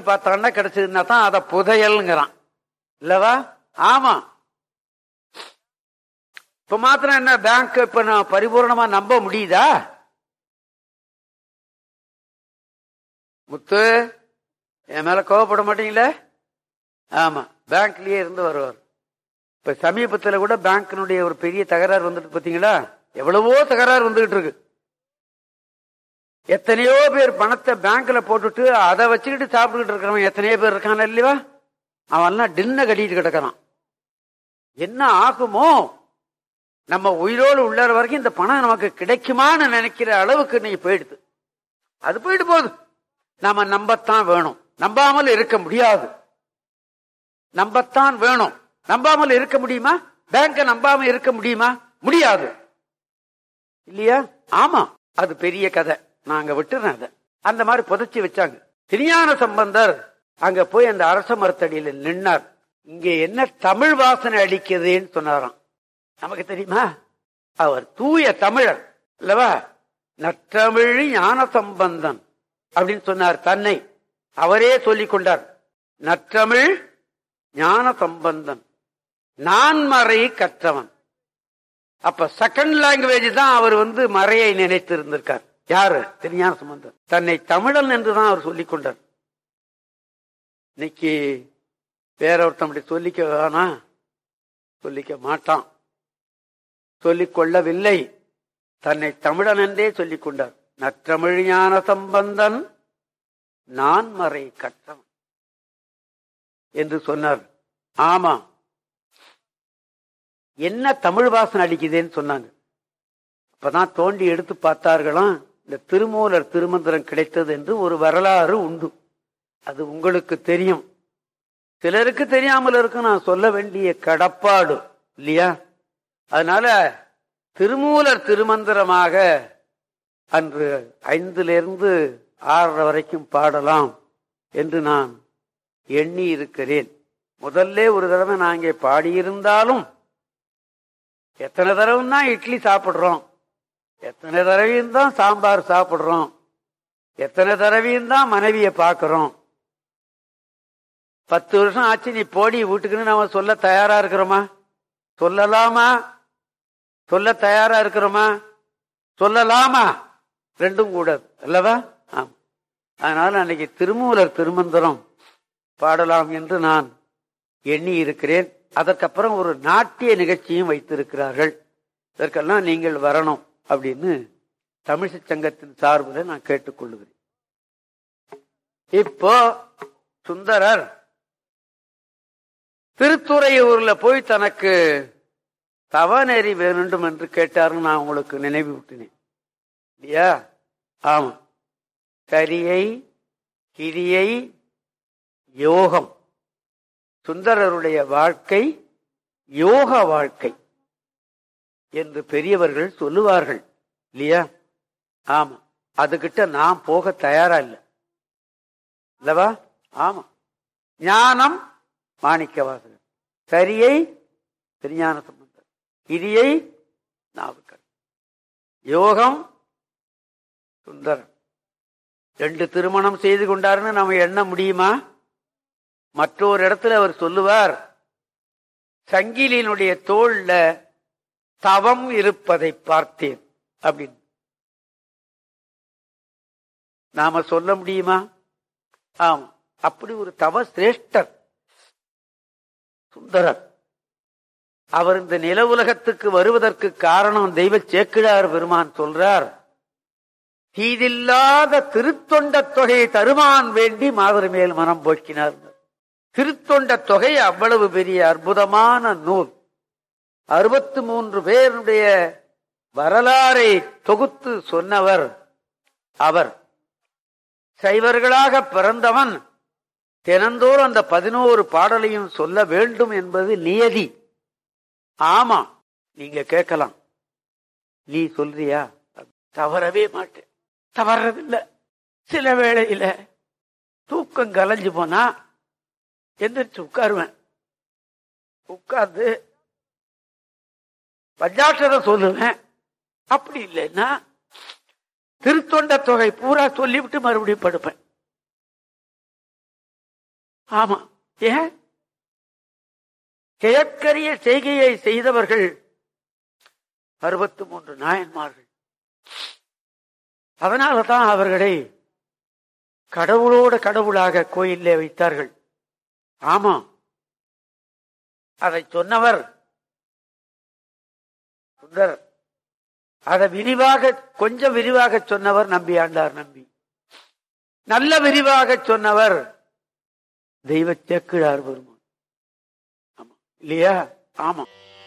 பார்த்தான்னா கிடைச்சதுன்னா தான் அதை புதையல்ங்கிறான் இல்லவா ஆமா இப்ப மாத்திரம் என்ன பேங்க் இப்ப நான் பரிபூர்ணமா நம்ப முடியுதா முத்து என் மேல கோவப்பட மாட்டீங்களே ஆமா பேங்க்லயே இருந்து வருவார் இப்ப சமீபத்துல கூட பேங்க்கினுடைய ஒரு பெரிய தகராறு வந்துட்டு பாத்தீங்களா எவ்வளவோ தகராறு வந்துகிட்டு இருக்கு எத்தனையோ பேர் பணத்தை பேங்க்ல போட்டுட்டு அதை வச்சுக்கிட்டு சாப்பிட்டுக்கிட்டு இருக்கிறவன் எத்தனையோ பேர் இருக்கான இல்லையா அவன் எல்லாம் டின்ன கட்டிட்டு கிடக்கிறான் என்ன ஆகுமோ நம்ம உயிரோடு உள்ளற வரைக்கும் இந்த பணம் நமக்கு கிடைக்குமான்னு நினைக்கிற அளவுக்கு நீ போயிடுது அது போயிட்டு போகுது நாம நம்பத்தான் வேணும் நம்பாமல் இருக்க முடியாது நம்பத்தான் வேணும் நம்பாமல் இருக்க முடியுமா பேங்க நம்பாம இருக்க முடியுமா முடியாது இல்லையா ஆமா அது பெரிய கதை நாங்க விட்டுறேன் அதை அந்த மாதிரி புதைச்சி வச்சாங்க திருஞான சம்பந்தர் அங்க போய் அந்த அரச மரத்தடியில நின்னார் இங்க என்ன தமிழ் வாசனை அடிக்குதுன்னு சொன்னாராம் நமக்கு தெரியுமா அவர் தூய தமிழர் இல்லவா நற்றமிழ் ஞான சம்பந்தன் அப்படின்னு சொன்னார் தன்னை அவரே சொல்லிக் கொண்டார் நற்றமிழ் ஞான சம்பந்தன் நான்மறை கற்றவன் அப்ப செகண்ட் லாங்குவேஜ் தான் அவர் வந்து மறையை நினைத்து இருந்திருக்கார் யாரு திருஞான சம்பந்தன் தன்னை தமிழன் என்றுதான் அவர் சொல்லிக் கொண்டார் இன்னைக்கு வேற ஒருத்தன் அப்படி சொல்லிக்க வேணா சொல்லிக்க மாட்டான் சொல்லிக் கொள்ளவில்லை தன்னை தமிழன் என்றே சொல்லிக் கொண்டார் நற்றமிழ் ஞான சம்பந்தன் நான் மறை கற்றவன் என்று சொன்னார் ஆமா என்ன தமிழ் வாசனை அடிக்குதுன்னு சொன்னாங்க அப்பதான் தோண்டி எடுத்து பார்த்தார்களாம் இந்த திருமூலர் திருமந்திரம் கிடைத்தது என்று ஒரு வரலாறு உண்டு அது உங்களுக்கு தெரியும் சிலருக்கு தெரியாமல் இருக்கும் நான் சொல்ல வேண்டிய கடப்பாடு இல்லையா அதனால திருமூலர் திருமந்திரமாக அன்று ஐந்திலிருந்து ஆறரை வரைக்கும் பாடலாம் என்று நான் எண்ணி இருக்கிறேன் முதல்ல ஒரு தடவை நான் இங்கே பாடியிருந்தாலும் எத்தனை தடவை தான் இட்லி சாப்பிடுறோம் எத்தனை தடவையும் தான் சாம்பார் சாப்பிடுறோம் எத்தனை தடவையும் தான் மனைவியை பார்க்கிறோம் பத்து வருஷம் ஆச்சு நீ போடி வீட்டுக்குன்னு நாம சொல்ல தயாரா இருக்கிறோமா சொல்லலாமா சொல்ல தயாரா இருக்கிறோமா சொல்லலாமா ரெண்டும் கூடாது அல்லவா ஆம் அதனால அன்னைக்கு திருமூலர் திருமந்திரம் பாடலாம் என்று நான் எண்ணி இருக்கிறேன் அதற்கப்புறம் ஒரு நாட்டிய நிகழ்ச்சியும் வைத்திருக்கிறார்கள் இதற்கெல்லாம் நீங்கள் வரணும் அப்படின்னு தமிழிசை சங்கத்தின் சார்பில் நான் கேட்டுக்கொள்ளுகிறேன் இப்போ சுந்தரர் திருத்துறையூர்ல போய் தனக்கு தவநெறி வேண்டும் என்று கேட்டார்னு நான் உங்களுக்கு நினைவு விட்டினேன் இல்லையா ஆமா கரியை கிரியை யோகம் சுந்தரருடைய வாழ்க்கை யோக வாழ்க்கை என்று பெரியவர்கள் சொல்லுவார்கள் இல்லையா ஆமா அதுகிட்ட நான் போக தயாரா இல்லை இல்லவா ஆமா ஞானம் மாணிக்க வாசகர் கரியை திருஞான சம்பந்தர் கிரியை நாவுக்கர் யோகம் சுந்தரன் ரெண்டு திருமணம் செய்து கொண்டாருன்னு நம்ம எண்ண முடியுமா மற்றொரு இடத்துல அவர் சொல்லுவார் சங்கிலினுடைய தோல்ல தவம் இருப்பதை பார்த்தேன் அப்படின்னு நாம சொல்ல முடியுமா ஆமா அப்படி ஒரு தவ சிரேஷ்டர் சுந்தரர் அவர் இந்த நில உலகத்துக்கு வருவதற்கு காரணம் தெய்வ சேக்கிழார் பெருமான் சொல்றார் தீதில்லாத திருத்தொண்ட தொகையை தருமான் வேண்டி மாதிரி மேல் மனம் போக்கினார் திருத்தொண்ட தொகை அவ்வளவு பெரிய அற்புதமான நூல் அறுபத்து மூன்று பேருடைய வரலாறை தொகுத்து சொன்னவர் அவர் சைவர்களாக பிறந்தவன் தினந்தோறும் அந்த பதினோரு பாடலையும் சொல்ல வேண்டும் என்பது நியதி ஆமா நீங்க கேட்கலாம் நீ சொல்றியா தவறவே மாட்டேன் தவறதில்லை சில வேளையில தூக்கம் கலைஞ்சு போனா எந்திரிச்சு உட்காருவேன் உட்கார்ந்து பஞ்சாட்சரம் சொல்லுவேன் அப்படி இல்லைன்னா திருத்தொண்ட தொகை பூரா சொல்லிவிட்டு மறுபடியும் படுப்பேன் ஆமா ஏன் கிழக்கரிய செய்கையை செய்தவர்கள் அறுபத்தி மூன்று நாயன்மார்கள் அதனால தான் அவர்களை கடவுளோட கடவுளாக கோயிலே வைத்தார்கள் ஆமா அதை சொன்னவர் சுந்தர் அதை விரிவாக கொஞ்சம் விரிவாக சொன்னவர் நம்பி ஆண்டார் நம்பி நல்ல விரிவாக சொன்னவர் தெய்வ சேக்கிழார் பெருமான் ஆமா இல்லையா ஆமா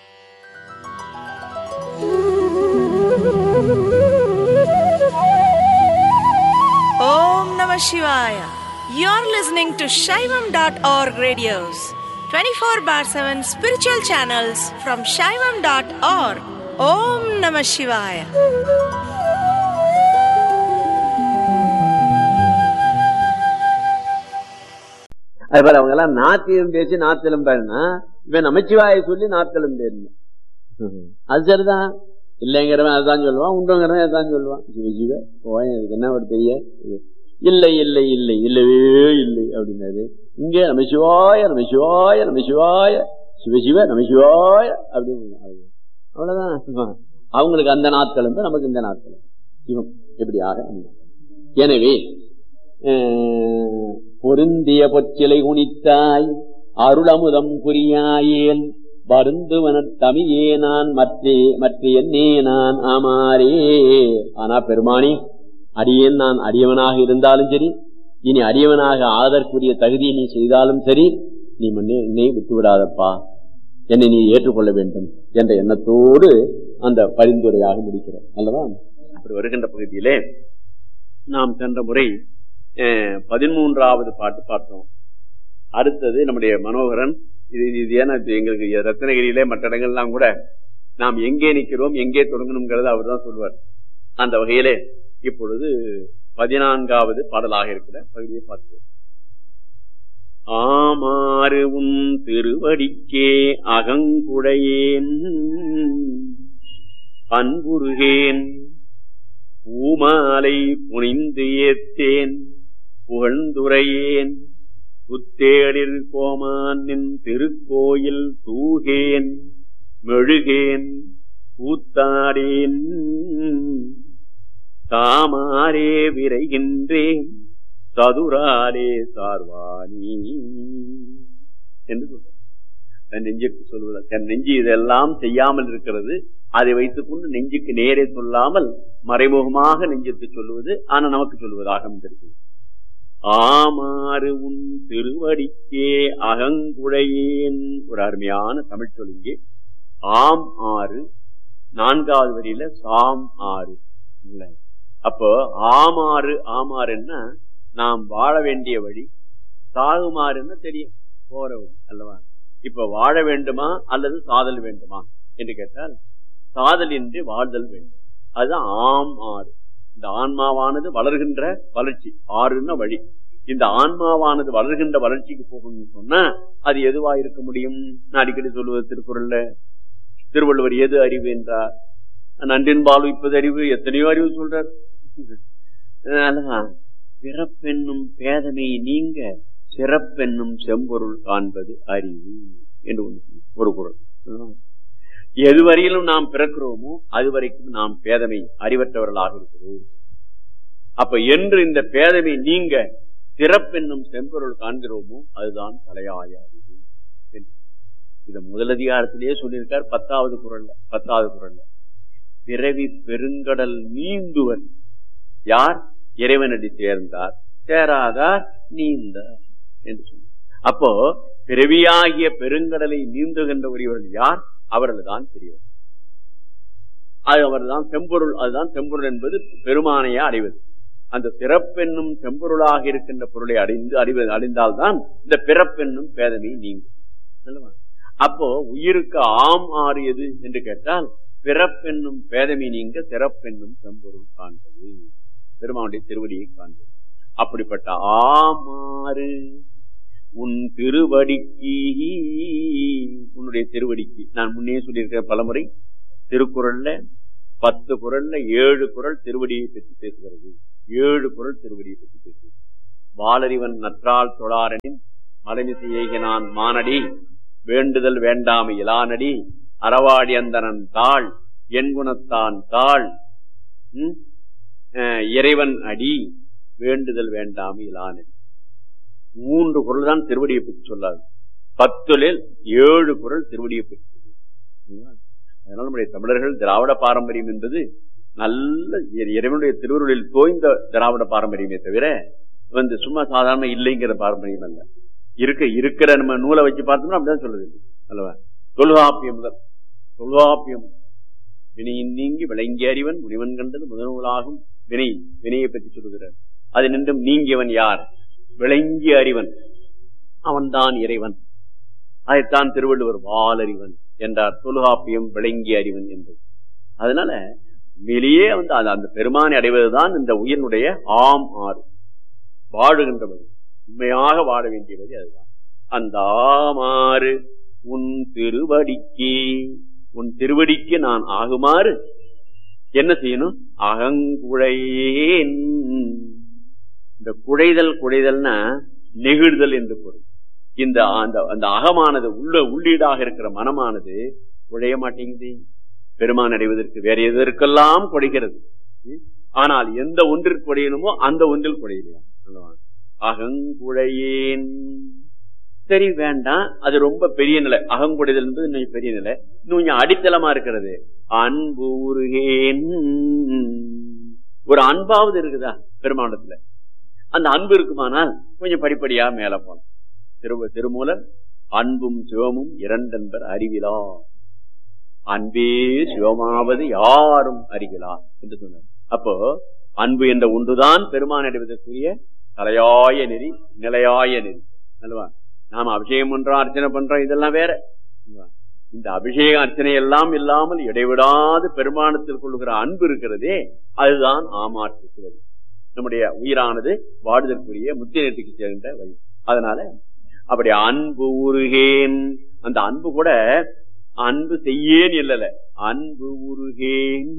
Om Namah Shivaya. You're listening to Shaivam.org radios, 24 bar 7 spiritual channels from Shaivam.org. Om Namah Shivaya. அது போல அவங்க எல்லாம் நாத்தியம் பேசி நாத்திலம் பேருனா இவன் நமச்சிவாய சொல்லி நாத்திலம் பேருணும் அது சரிதான் இல்லைங்கிறவன் அதுதான் சொல்லுவான் உண்டுங்கிறவன் அதுதான் சொல்லுவான் சிவ சிவ போய் அதுக்கு என்ன ஒரு பெரிய இது. இல்லை இல்லை இல்லை இல்லவே இல்லை அப்படின்னாரு இங்க நமசிவாய நமசிவாய நமசிவாய சிவசிவ நமசிவாய அப்படின்னு அவ்வளவுதான் அவங்களுக்கு அந்த நாட்களும் நமக்கு இந்த நாட்களும் சிவம் எப்படியாக அமையும். எனவே அஹ், பொருந்திய பொச்சிலை குனித்தாய் அருளமுதம் புரியாயேல் வருந்துவன தமிழே நான் மற்றே மற்ற என்னே நான் ஆமாரே ஆனா பெருமானி அடியேன் நான் அடியவனாக இருந்தாலும் சரி இனி அடியவனாக ஆதற்குரிய தகுதியை நீ செய்தாலும் சரி நீ முன்னே என்னை விட்டு விடாதப்பா என்னை நீ ஏற்றுக்கொள்ள வேண்டும் என்ற எண்ணத்தோடு அந்த பரிந்துரையாக முடிக்கிறோம் அல்லவா அப்படி வருகின்ற பகுதியிலே நாம் சென்ற முறை அஹ், பதிமூன்றாவது பாட்டு பார்த்தோம் அடுத்தது நம்முடைய மனோகரன் இது இது ஏன்னா இது எங்களுக்கு ரத்னகிரியிலே மற்ற இடங்கள்லாம் கூட நாம் எங்கே நிற்கிறோம் எங்கே தொடங்கணுங்கிறத அவர் தான் சொல்லுவார் அந்த வகையிலே இப்பொழுது பதினான்காவது பாடலாக இருக்கிற பகுதியை பார்க்கிறோம் ஆமாறு உன் திருவடிக்கே அகங்குடையேன் அன்புருகேன் பூமாலை புனிந்து ஏத்தேன் புகழ்ந்துரையேன் புத்தேடில் கோமான் நின் திருக்கோயில் தூகேன் மெழுகேன் கூத்தாடேன் தாமாரே விரைகின்றேன் சதுராலே சார்வாணி என்று சொல்றார் தன் நெஞ்சுக்கு சொல்வது தன் நெஞ்சு இதெல்லாம் செய்யாமல் இருக்கிறது அதை வைத்துக் கொண்டு நெஞ்சுக்கு நேரே சொல்லாமல் மறைமுகமாக நெஞ்சுக்கு சொல்லுவது ஆனா நமக்கு சொல்வதாக அமைந்திருக்கிறது ஆமாறு உன் திருவடிக்கே அகங்குழையேன் ஒரு அருமையான தமிழ் சொல் இங்கே ஆம் ஆறு நான்காவது வரியில சாம் ஆறு இல்ல அப்போ ஆமாறு ஆமாறுன்னா நாம் வாழ வேண்டிய வழி சாகுமாறுன்னா தெரியும் போற வழி அல்லவா இப்ப வாழ வேண்டுமா அல்லது சாதல் வேண்டுமா என்று கேட்டால் சாதல் இன்றி வாழ்தல் வேண்டும் அதுதான் ஆம் ஆறு இந்த ஆன்மாவானது வளர்கின்ற வளர்ச்சி ஆறுன்னா வழி இந்த ஆன்மாவானது வளர்கின்ற வளர்ச்சிக்கு போகணும்னு சொன்னா அது எதுவா இருக்க முடியும் நான் அடிக்கடி சொல்லுவது திருக்குறள்ல திருவள்ளுவர் எது அறிவு என்றார் நன்றின்பால் இப்பது அறிவு எத்தனையோ அறிவு சொல்றார் அதனாலதான் பிறப்பென்னும் பேதமை நீங்க சிறப்பென்னும் செம்பொருள் காண்பது அறிவு என்று ஒண்ணு சொல்லு. ஒரு குரல் எதுவரையிலும் நாம் பிறக்கிறோமோ அதுவரைக்கும் நாம் பேதமை அறிவற்றவர்களாக இருக்கிறோம் அப்ப என்று இந்த பேதமை நீங்க சிறப்பென்னும் செம்பொருள் காண்கிறோமோ அதுதான் தலையாய அறிவு என்று. இத முதலதிகாரத்திலேயே சொல்லியிருக்கார் பத்தாவது குரல்ல பத்தாவது குரல்ல பிறவி பெருங்கடல் நீந்துவன் யார் இறைவனடி சேர்ந்தார் சேராதார் நீந்தார் என்று சொன்னார் அப்போ பிறவியாகிய பெருங்கடலை நீந்துகின்ற உரியவர்கள் யார் அவர்கள் தான் பெரியவர் அது அவர்தான் செம்பொருள் அதுதான் செம்பொருள் என்பது பெருமானையா அடைவது அந்த சிறப்பென்னும் செம்பொருளாக இருக்கின்ற பொருளை அடைந்து அறிவது அடைந்தால்தான் இந்த பிறப்பென்னும் பேதமை நீங்கும் அல்லவா? அப்போ உயிருக்கு ஆம் ஆறு எது என்று கேட்டால் பிறப்பென்னும் பேதமை நீங்க சிறப்பென்னும் செம்பொருள் காண்பது பெருமானுடைய திருவடியை காண்பது அப்படிப்பட்ட ஆமாறு உன் திருவடிக்கு உன்னுடைய திருவடிக்கு நான் முன்னே சொல்லியிருக்கிற பலமுறை திருக்குறள்ல பத்து குரல்ல ஏழு குரல் திருவடியை பற்றி பேசுகிறது ஏழு குரல் திருவடியை பற்றி பேசுகிறது வாளறிவன் நற்றால் தொழாரனின் மலைமிசை ஏகினான் மானடி வேண்டுதல் வேண்டாமை இலானடி அறவாடி அந்தனன் தாள் என் குணத்தான் தாள் ம்? அஹ், இறைவன் அடி வேண்டுதல் வேண்டாமை இலானடி மூன்று குரல் தான் திருவடியை பற்றி சொல்லாது பத்துலில் ஏழு குரல் திருவடியை பற்றி சொல்லுது. சரிங்களா? அதனால நம்முடைய தமிழர்கள் திராவிட பாரம்பரியம் என்பது நல்ல இறை- இறைவனுடைய திருவருளில் தோய்ந்த திராவிட பாரம்பரியமே தவிர வந்து சும்மா சாதாரண இல்லைங்கிற பாரம்பரியம் அல்ல இருக்க இருக்கிற நம்ம நூலை வச்சு பார்த்தோம்னா அப்படிதான் சொல்லுது அல்லவா தொல்காப்பியம் முதல் தொல்காப்பியம் வினையின் நீங்கி விளங்கிய அறிவன் முனிவன் கண்டது முதல் நூலாகும் வினை வினையை பற்றி சொல்லுகிறார் அது நின்றும் நீங்கியவன் யார் விளங்கிய அறிவன் அவன்தான் இறைவன் அதைத்தான் திருவள்ளுவர் வாலறிவன் என்றார் தொல்காப்பியம் விளங்கிய அறிவன் என்பது அதனால வெளியே வந்து அது அந்த பெருமானை அடைவதுதான் இந்த உயிரினுடைய ஆம் ஆறு வாழுகின்றவது உண்மையாக வாழ வேண்டியது அதுதான் அந்த ஆமாறு உன் திருவடிக்கு உன் திருவடிக்கு நான் ஆகுமாறு என்ன செய்யணும் அகங்குழையேன் இந்த குழைதல் குழைதல்னா நெகிழ்தல் என்று பொருள் இந்த அந்த அந்த அகமானது உள்ள உள்ளீடாக இருக்கிற மனமானது குழைய மாட்டேங்குது பெருமான் அடைவதற்கு வேற எதற்கெல்லாம் குடைகிறது ம்? ஆனால் எந்த ஒன்றில் குடையணுமோ அந்த ஒன்றில் குடையலையா அல்லவா? அகங்குழையேன் சரி வேண்டாம் அது ரொம்ப பெரிய நிலை அகங்குடைதல் என்பது இன்னும் பெரிய நிலை இன்னும் கொஞ்சம் அடித்தளமா இருக்கிறது அன்பு உருகேன் ஒரு அன்பாவது இருக்குதா பெருமாண்டத்துல அந்த அன்பு இருக்குமானால் கொஞ்சம் படிப்படியா மேல போலாம் திரு திருமூலர் அன்பும் சிவமும் இரண்டென்பர் அறிவிலா அன்பே சிவமாவது யாரும் அறிகிறார் என்று சொன்னார் அப்போ அன்பு என்ற ஒன்றுதான் பெருமான் அடைவதற்குரிய தலையாய நெறி நிலையாய நெறி அல்லவா நாம அபிஷேகம் பண்றோம் அர்ச்சனை பண்றோம் இதெல்லாம் வேற அல்லவா? இந்த அபிஷேக அர்ச்சனை எல்லாம் இல்லாமல் இடைவிடாது பெருமானத்தில் கொள்ளுகிற அன்பு இருக்கிறதே அதுதான் ஆமாற்றுகிறது நம்முடைய உயிரானது வாடுதற்குரிய முத்தியத்துக்கு சேர்ந்த வழி அதனால அப்படி அன்பு உருகேன் அந்த அன்பு கூட அன்பு செய்யேன் இல்லல அன்பு உருகேன்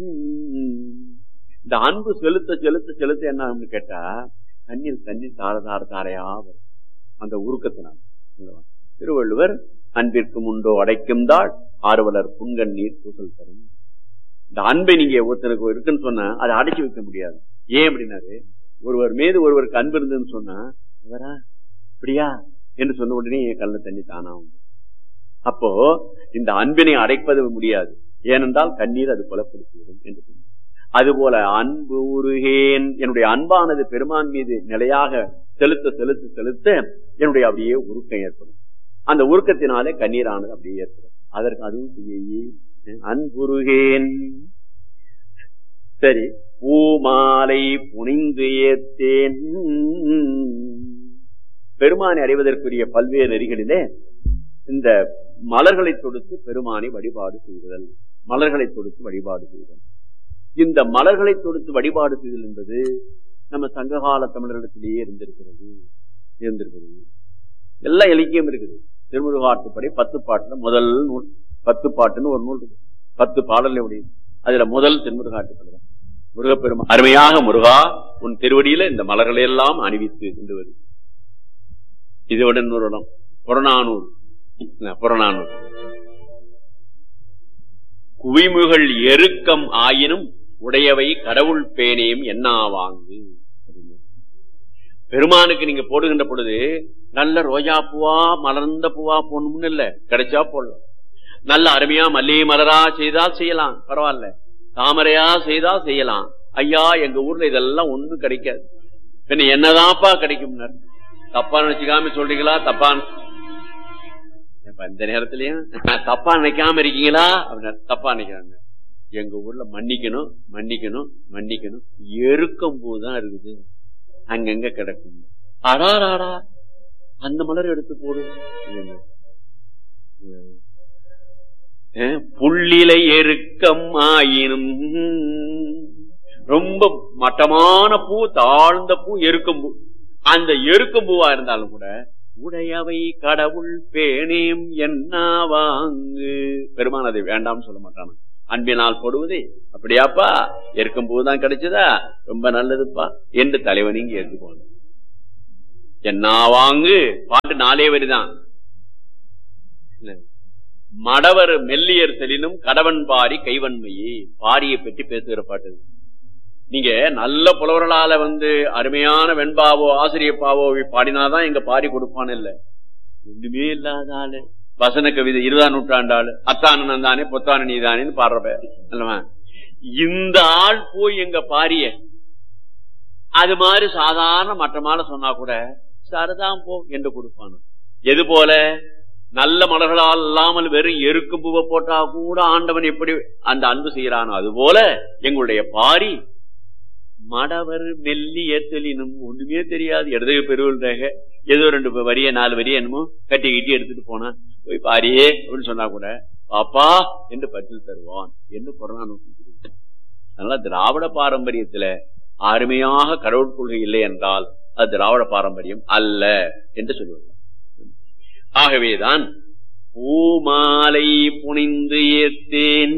இந்த அன்பு செலுத்த செலுத்த செலுத்த என்ன ஆகும்னு கேட்டா கண்ணில் தண்ணீர் தார தார தாரையா வரும் அந்த உருக்கத்தினால் அல்லவா? திருவள்ளுவர் அன்பிற்கும் உண்டோ அடைக்கும் தாள் ஆர்வலர் புன்கண்ணீர் பூசல் தரும் இந்த அன்பை நீங்க ஒருத்தருக்கு இருக்குன்னு சொன்னா அதை அடைச்சு வைக்க முடியாது ஏன் அப்படின்னாரு ஒருவர் மீது ஒருவருக்கு அன்பு இருந்ததுன்னு சொன்னா இவரா இப்படியா என்று சொன்ன உடனே என் கல்ல தண்ணி தானா உண்டு அப்போ இந்த அன்பினை அடைப்பது முடியாது ஏனென்றால் கண்ணீர் அது புலப்படுத்திவிடும் என்று சொன்னார் அதுபோல அன்பு உருகேன் என்னுடைய அன்பானது பெருமான் மீது நிலையாக செலுத்த செலுத்த செலுத்த என்னுடைய அப்படியே உருக்கம் ஏற்படும் அந்த உருக்கத்தினாலே கண்ணீரானது அப்படியே ஏற்படும் அதற்கு அதுவும் செய்யி அன்புருகேன் சரி பூமாலை புனிந்து ஏத்தேன் பெருமானை அடைவதற்குரிய பல்வேறு நெறிகளிலே இந்த மலர்களை தொடுத்து பெருமானை வழிபாடு செய்தல் மலர்களை தொடுத்து வழிபாடு செய்தல் இந்த மலர்களை தொடுத்து வழிபாடு செய்தல் என்பது நம்ம சங்ககால தமிழர்களிடத்திலேயே இருந்திருக்கிறது இருந்திருக்கிறது எல்லா இலக்கியம் இருக்குது திருமுருகாட்டுப்படி பத்து பாட்டுல முதல் நூல் பத்து பாட்டுன்னு ஒரு நூல் இருக்கு பத்து பாடல் எப்படி அதுல முதல் திருமுருகாட்டுப்படி தான் முருகப்பெருமா அருமையாக முருகா உன் திருவடியில இந்த மலர்களை எல்லாம் அணிவித்து என்று வருது இதோட இன்னொரு இடம் புறநானூர் என்ன, புறநானூர் குவிமுகள் எருக்கம் ஆயினும் உடையவை கடவுள் பேனையும் என்னாவாங்கு பெருமானுக்கு நீங்க போடுகின்ற பொழுது நல்ல ரோஜா பூவா மலர்ந்த பூவா போடணும்னு இல்ல கிடைச்சா போடலாம் நல்ல அருமையா மல்லிகை மலரா செய்தா செய்யலாம் பரவாயில்ல தாமரையா செய்தா செய்யலாம் ஐயா எங்க ஊர்ல இதெல்லாம் ஒண்ணும் கிடைக்காது பின்ன என்னதான்ப்பா கிடைக்கும் தப்பா நினைச்சுக்காம சொல்றீங்களா தப்பா இப்ப இந்த நேரத்திலயும் தப்பா நினைக்காம இருக்கீங்களா அப்படின்னா தப்பா நினைக்கிறாங்க எங்க ஊர்ல மன்னிக்கணும் மன்னிக்கணும் மன்னிக்கணும் எருக்கம் பூ தான் இருக்குது அங்கங்க கிடக்கும் அடாராடா அந்த மலர் எடுத்து போடு அஹ், புள்ளிலை எருக்கம் ஆயினும் ரொம்ப மட்டமான பூ தாழ்ந்த பூ எருக்கம் பூ அந்த எருக்கம் பூவா இருந்தாலும் கூட உடையவை கடவுள் பேணேம் என்ன வாங்கு பெருமான் அதை வேண்டாம்னு சொல்ல மாட்டானா அன்பினால் போடுவதே அப்படியாப்பா எருக்கும் பூதான் கிடைச்சதா ரொம்ப நல்லதுப்பா என்று தலைவன் இங்க எடுத்துக்கோங்க என்ன வாங்கு பாட்டு நாலே வரிதான் என்ன? மடவர் மெல்லியர் செலினும் கடவன் பாரி கைவன்மையே பாரியை பற்றி பேசுகிற பாட்டு இது. நீங்க நல்ல புலவர்களால வந்து அருமையான வெண்பாவோ ஆசிரியப்பாவோ பாடினாதான் எங்க பாரி கொடுப்பான்னு இல்ல ஒண்ணுமே இல்லாத ஆளு வசன கவிதை இருபதாம் நூற்றாண்டு ஆளு அத்தானன் தானே பொத்தான நீதானேன்னு பாடுறப்ப அல்லவா இந்த ஆள் போய் எங்க பாரிய அது மாதிரி சாதாரண மற்ற மாலை சொன்னா கூட சரிதான் போ என்று கொடுப்பானு எது போல நல்ல மலர்களால் இல்லாமல் வெறும் எருக்கும் பூவை போட்டா கூட ஆண்டவன் எப்படி அந்த அன்பு செய்யறானோ அது போல எங்களுடைய பாரி மடவர் மெல்லிய தெளினும் ஒண்ணுமே தெரியாது இடதுக பெருவல்றாங்க ஏதோ ரெண்டு வரிய நாலு வரிய என்னமோ கட்டி கட்டி எடுத்துட்டு போனா போய் பாரியே அப்படின்னு சொன்னா கூட பாப்பா என்று பற்றில் தருவான் என்று புறநானூறு சொல்கிறது. அதனால திராவிட பாரம்பரியத்துல அருமையாக கடவுள் கொள்கை இல்லை என்றால் அது திராவிட பாரம்பரியம் அல்ல என்று சொல்லுவாங்க ஆகவேதான் பூமாலை புனிந்து ஏத்தேன்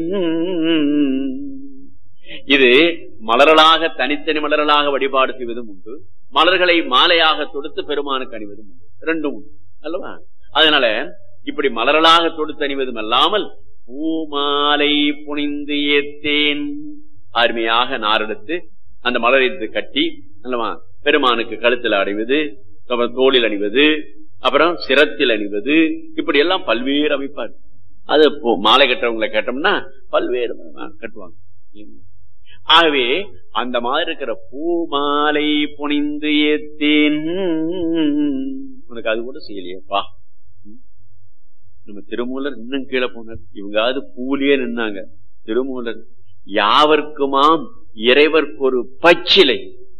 இது மலர்களாக தனித்தனி மலர்களாக வழிபாடு செய்வதும் உண்டு மலர்களை மாலையாக தொடுத்து பெருமானுக்கு அணிவதும் உண்டு ரெண்டும் உண்டு அல்லவா அதனால இப்படி மலர்களாக தொடுத்து அணிவதும் அல்லாமல் பூமாலை புனிந்து ஏத்தேன் அருமையாக நாரெடுத்து அந்த மலரை எடுத்து கட்டி அல்லவா பெருமானுக்கு கழுத்தில் அணிவது அப்புறம் தோளில் அணிவது அப்புறம் சிரத்தில் அணிவது இப்படி எல்லாம் பல்வேறு அமைப்பார் அது இப்போ மாலை கட்டுறவங்களை கேட்டோம்னா பல்வேறு கட்டுவாங்க ஆகவே அந்த மாதிரி இருக்கிற பூ மாலை புனிந்து ஏத்தேன் உனக்கு அது கூட செய்யலையேப்பா ம். நம்ம திருமூலர் இன்னும் கீழே போனார் இவங்காவது பூலியே நின்னாங்க திருமூலர் யாவர்க்குமாம் இறைவர்க்கு ஒரு பச்சிலை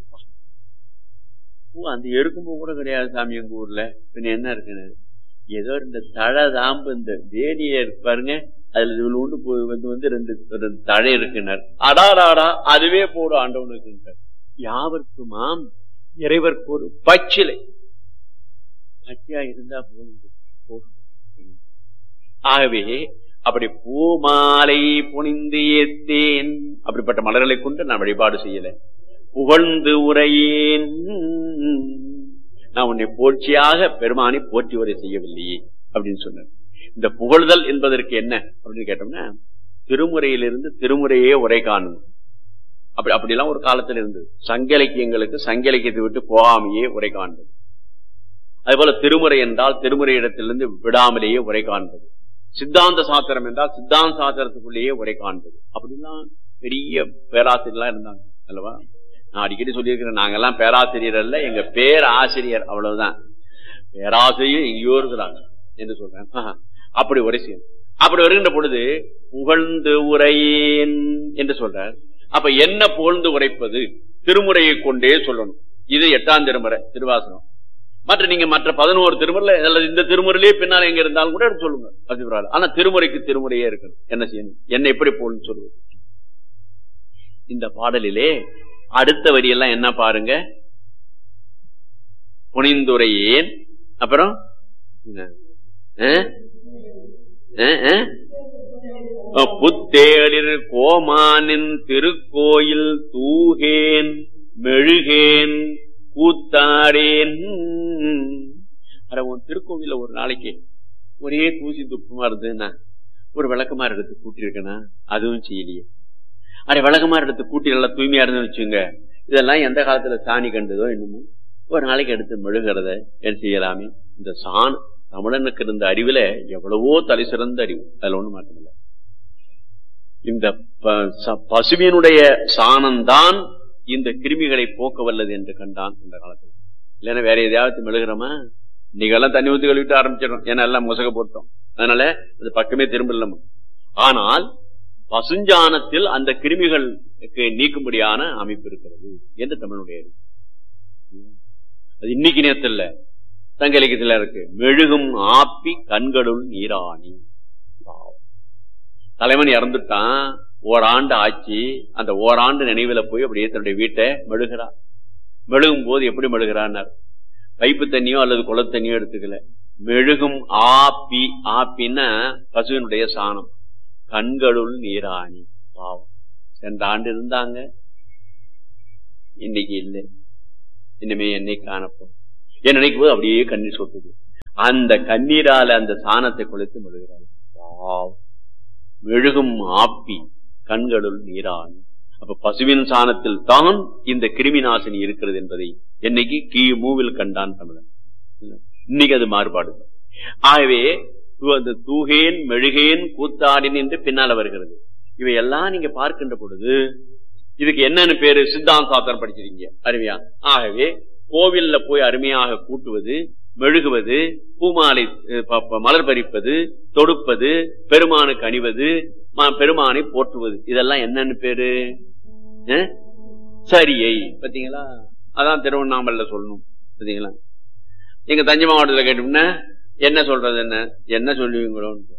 பூ அந்த எருக்கும் பூ கூட கிடையாது சாமி எங்க ஊர்ல பின்ன என்ன இருக்குன்னு ஏதோ இந்த தழை தாம்பு இந்த வேலிய பாருங்க அதுல இவ்வளவு உண்டு போ- வந்து வந்து ரெண்டு ரெண்டு தழை இருக்குனர் அடாடாடா அதுவே போடும் ஆண்டவனுக்கு யாவர்க்குமாம் இறைவர்க்கு ஒரு பச்சிலை பச்சையா இருந்தா போதும் போதும். ஆகவே அப்படி பூமாலை புனிந்து ஏத்தேன் அப்படிப்பட்ட மலர்களை கொண்டு நான் வழிபாடு செய்யல புகழ்ந்து உரையேன் நான் உன்னை போற்றியாக பெருமானை போற்றி உரை செய்யவில்லையே அப்படின்னு சொன்னார் இந்த புகழ்தல் என்பதற்கு என்ன அப்படின்னு கேட்டோம்னா திருமுறையிலிருந்து திருமுறையே உரை காணும் அப்படி அப்படிலாம் ஒரு காலத்துல இருந்தது சங்க இலக்கியங்களுக்கு சங்க இலக்கியத்தை விட்டு போகாமையே உரை காண்பது அதுபோல திருமுறை என்றால் திருமுறை இடத்திலிருந்து விடாமலேயே உரை காண்பது சித்தாந்த சாத்திரம் என்றால் சித்தாந்த சாத்திரத்துக்குள்ளேயே உரை காண்பது அப்படிலாம் பெரிய பேராசிரியர்லாம் இருந்தாங்க அல்லவா நான் அடிக்கடி சொல்லியிருக்கிறேன் நாங்கெல்லாம் பேராசிரியர் அல்ல எங்க பேர் ஆசிரியர் அவ்வளவுதான் பேராசிரியர் எங்கேயோ இருக்கிறாங்க என்று சொல்றேன் அப்படி உரை செய்யும் அப்படி வருகின்ற பொழுது புகழ்ந்து உரையேன் என்று சொல்றார் அப்ப என்ன புகழ்ந்து உரைப்பது திருமுறையை கொண்டே சொல்லணும் இது எட்டாம் திருமுறை திருவாசனம் மற்ற நீங்க மற்ற பதினோரு திருமுறை அல்லது இந்த திருமுறையிலே பின்னால் எங்க இருந்தாலும் கூட எடுத்து சொல்லுங்க பதிவுறாள் ஆனா திருமுறைக்கு திருமுறையே இருக்கணும் என்ன செய்யணும் என்ன எப்படி போகணும்னு சொல்லுவது இந்த பாடலிலே அடுத்த வரியெல்லாம் என்ன பாருங்க புனிந்துரையேன் அப்புறம் என்ன? அஹ்? அஹ், அஹ்? புத்தேளிர் கோமானின் திருக்கோயில் தூகேன் மெழுகேன் கூத்தாடேன் அட உன் திருக்கோவில ஒரு நாளைக்கு ஒரே தூசி துப்புமா இருந்ததுன்னா ஒரு விளக்கமா எடுத்து கூட்டியிருக்கனா அதுவும் செய்யலையே அட விளக்கமா எடுத்து கூட்டி நல்லா தூய்மையா இருந்து வச்சுங்க இதெல்லாம் எந்த காலத்துல சாணி கண்டதோ என்னமோ ஒரு நாளைக்கு எடுத்து மெழுகிறத என்ன செய்யலாமே இந்த சாண் தமிழனுக்கு இருந்த அறிவுல எவ்வளவோ தலை சிறந்த அறிவு அதுல ஒண்ணு மாற்றமில்ல இந்த ப- ச- பசுவினுடைய சாணம்தான் இந்த கிருமிகளை போக்க வல்லது என்று கண்டான் இந்த காலத்துல இல்லைன்னா வேற எதையாவது மெழுகிறோமா இன்னைக்கெல்லாம் தண்ணி ஊத்தி கழுவிட்டு ஆரம்பிச்சிடும் ஏன்னா எல்லாம் முசக போட்டோம் அதனால அது பக்கமே திரும்பல ஆனால் பசுஞ்சாணத்தில் அந்த கிருமிகளுக்கு நீக்கும்படியான அமைப்பு இருக்கிறது என்று தமிழுடைய அறிவு. அது இன்னைக்கு நேரத்தில் சங்க இலக்கியத்துல இருக்கு மெழுகும் ஆப்பி கண்களுள் நீராணி பாவம். தலைவன் இறந்துட்டான் ஓராண்டு ஆச்சு அந்த ஓராண்டு நினைவுல போய் அப்படியே தன்னுடைய வீட்டை மெழுகிறான் மெழுகும் போது எப்படி மெழுகிறான்னார் பைப்பு தண்ணியோ அல்லது குளத்து தண்ணியோ எடுத்துக்கல மெழுகும் ஆப்பி ஆப்பின்னா பசுவினுடைய சாணம் கண்களுள் நீராணி பாவம் சென்ற ஆண்டு இருந்தாங்க இன்னைக்கு இல்லை இனிமே என்னை காணப்போம் என் நினைக்கும் போது அப்படியே கண்ணீர் சொட்டுது அந்த கண்ணீரால அந்த சாணத்தை குளித்து மெழுகிறாள் பாவம். மெழுகும் ஆப்பி கண்களுள் நீரான் அப்ப பசுவின் சாணத்தில் தான் இந்த கிருமி நாசினி இருக்கிறது என்பதை என்னைக்கு கீ மூவில் கண்டான் தமிழன் இன்னைக்கு அது மாறுபாடு ஆகவே து- அந்த தூகேன் மெழுகேன் கூத்தாடின் என்று பின்னால வருகிறது இவையெல்லாம் நீங்க பார்க்கின்ற பொழுது இதுக்கு என்னன்னு பேரு சித்தாந்த சாத்திரம் படிச்சிருக்கீங்க அருமையா ஆகவே கோவில்ல போய் அருமையாக கூட்டுவது மெழுகுவது பூமாலை அஹ், ப- ப- மலர் பறிப்பது தொடுப்பது பெருமானுக்கு அணிவது ம- பெருமானை போற்றுவது இதெல்லாம் என்னன்னு பேரு அஹ்? சரியை பாத்தீங்களா அதான் திருவண்ணாமலையில சொல்லணும் பாத்தீங்களா எங்க தஞ்சை மாவட்டத்துல கேட்டோம்னா என்ன சொல்றது என்ன என்ன சொல்லுவீங்களோன்னு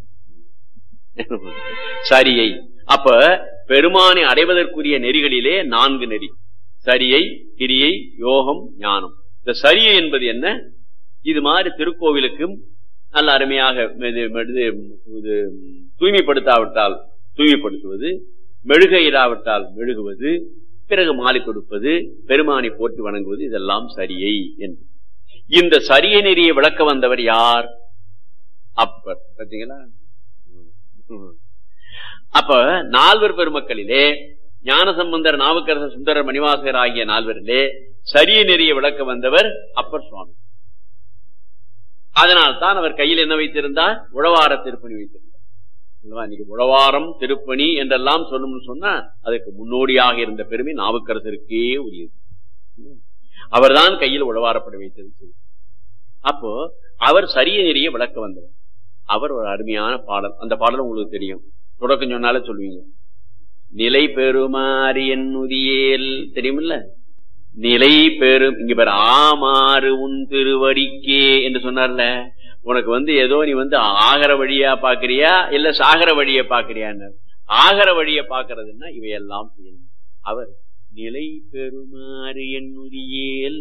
சரியை அப்ப பெருமானை அடைவதற்குரிய நெறிகளிலே நான்கு நெறி சரியை கிரியை யோகம் ஞானம் இந்த சரியை என்பது என்ன இது மாதிரி திருக்கோவிலுக்கும் நல்ல அருமையாக இது- இது- இது தூய்மைப்படுத்தாவிட்டால் தூய்மைப்படுத்துவது மெழுக இராவிட்டால் மெழுகுவது பிறகு மாலை கொடுப்பது பெருமானை போற்றி வணங்குவது இதெல்லாம் சரியை என்று இந்த சரிய நெறியை விளக்க வந்தவர் யார் அப்பர் பார்த்தீங்களா ம். அப்ப நால்வர் பெருமக்களிலே ஞானசம்பந்தர் நாவுக்கரசர் சுந்தரர் மணிவாசகர் ஆகிய நால்வரிலே சரிய நெறிய விளக்க வந்தவர் அப்பர் சுவாமி அதனால்தான் அவர் கையில் என்ன வைத்திருந்தார் உழவார திருப்பணி வைத்திருந்தார் அல்லவா? இன்னைக்கு உழவாரம் திருப்பணி என்றெல்லாம் சொல்லணும்னு சொன்னா அதுக்கு முன்னோடியாக இருந்த பெருமை நாவுக்கரசருக்கே உரியது அவர்தான் கையில் உழவாரப்பட வைத்தது சரி. அப்போ அவர் சரிய நெறிய விளக்க வந்தவர் அவர் ஒரு அருமையான பாடல் அந்த பாடல் உங்களுக்கு தெரியும் தொடக்கம் சொன்னாலே சொல்லுவீங்க நிலை பெறுமாறு என்னுதியேல் தெரியுமில்ல நிலை பெறும் இங்க பேர் ஆமாறு உன் திருவடிக்கே என்று சொன்னார்ல உனக்கு வந்து ஏதோ நீ வந்து ஆகர வழியா பாக்குறியா இல்ல சாகர வழிய பாக்குறியான்னு ஆகர வழிய பாக்குறதுன்னா இவையெல்லாம் செய்யணும் அவர் நிலை பெறுமாறு என்னுதியேல்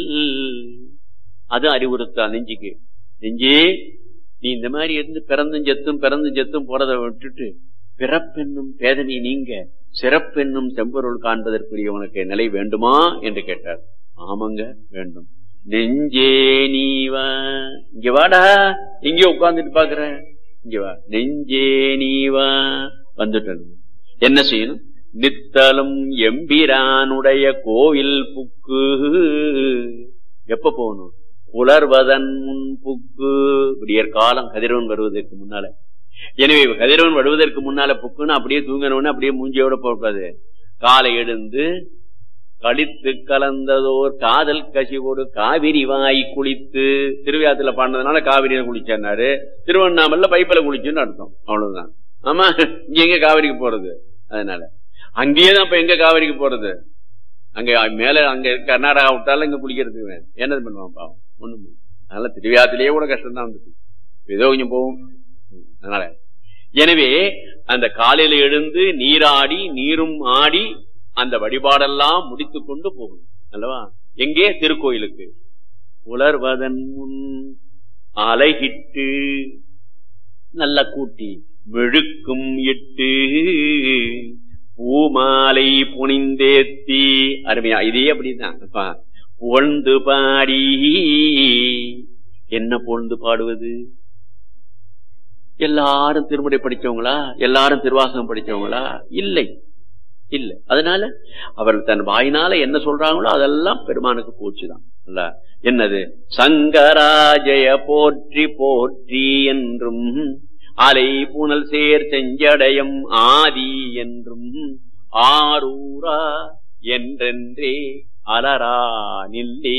அது அறிவுறுத்தா நெஞ்சுக்கு நெஞ்சே நீ இந்த மாதிரி இருந்து பிறந்தும் செத்தும் பிறந்தும் செத்தும் போறதை விட்டுட்டு பிறப்பென்னும் பேதனை நீங்க சிறப்பென்னும் செம்பொருள் காண்பதற்குரிய உனக்கு நிலை வேண்டுமா என்று கேட்டார் ஆமாங்க வேண்டும் நெஞ்சே நீ வா இங்க வாடா இங்கே உட்கார்ந்துட்டு பாக்குற இங்க வா நெஞ்சே நீ வா வந்துட்டு என்ன செய்யணும் நித்தலும் எம்பிரானுடைய கோவில் புக்கு எப்ப போகணும் புலர்வதன் முன் புக்கு விடியற் காலம் கதிரவன் வருவதற்கு முன்னால எனவே கதிரவன் வருவதற்கு முன்னால புக்குன்னு அப்படியே தூங்கணும்னு அப்படியே மூஞ்சியோட போகாது காலை எழுந்து கழித்து கலந்ததோர் காதல் கசிவோடு காவிரி வாய் குளித்து திருவிழாத்துல பாடினதுனால காவிரியில குளிச்சாரு திருவண்ணாமலை பைப்பில குளிச்சுன்னு அர்த்தம் அவ்வளவுதான் ஆமா இங்க எங்க காவிரிக்கு போறது அதனால அங்கேயேதான் இப்ப எங்க காவிரிக்கு போறது அங்க மேல அங்க கர்நாடகா விட்டாலும் இங்க குளிக்கிறதுக்கு வேணும். என்னது பண்ணுவான் பாவம் ஒண்ணும் இல்ல. அதனால திருவிழாத்திலேயே கூட கஷ்டம் தான் வந்துச்சு ஏதோ கொஞ்சம் போகும் அதனால எனவே அந்த காலையில எழுந்து நீராடி நீரும் ஆடி அந்த வழிபாடெல்லாம் முடித்துக் கொண்டு போகணும் அல்லவா எங்கே திருக்கோயிலுக்கு உலர்வதன் முன் அலைகிட்டு நல்ல கூட்டி மெழுக்கும் இட்டு பூமாலை புனிந்தேத்தி அருமையா இதே அப்படிதான் அப்பா, புகழ்ந்து பாடி என்ன புகழ்ந்து பாடுவது எல்லாரும் திருமுறை படிச்சவங்களா எல்லாரும் திருவாசகம் படிச்சவங்களா இல்லை இல்ல அதனால அவர் தன் வாயினால என்ன சொல்றாங்களோ அதெல்லாம் பெருமானுக்கு போச்சுதான் இல்ல என்னது சங்கராஜய போற்றி போற்றி என்றும் அலை புனல் சேர் செஞ்சடயம் ஆதி என்றும் ஆரூரா என்றென்றே அலரா நில்லே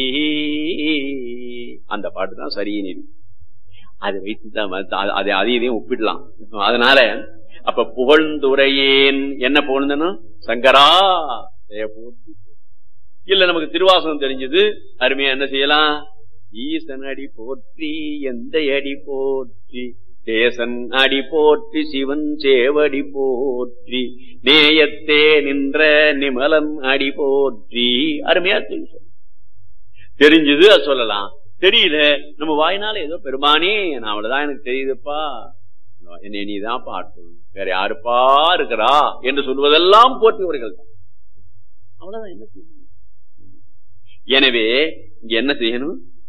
அந்த பாட்டு தான் சரியே அதை வைத்துதான் வந்து அது- அதை அதையும் ஒப்பிடலாம் அதனால அப்ப புகழ்ந்துரையேன் என்ன புகழ்ந்தனும் சங்கரா ஜெய போற்றி இல்ல நமக்கு திருவாசகம் தெரிஞ்சது அருமையா என்ன செய்யலாம் ஈசன் அடி போற்றி எந்த அடி போற்றி தேசன் அடி போற்றி சிவன் சேவடி போற்றி நேயத்தே நின்ற நிமலன் அடி போற்றி அருமையா தெரியும் தெரிஞ்சது அது சொல்லலாம் தெரியல நம்ம வாயினால ஏதோ பெருமானே நான் அவ்வளவுதான் எனக்கு தெரியுதுப்பா என்னை நீதான் பாட்டு வேற யாருப்பா இருக்கிறா என்று சொல்வதெல்லாம் போற்றியவர்கள் தான் அவ்வளவுதான் என்ன செய்யணும் எனவே இங்க என்ன செய்யணும்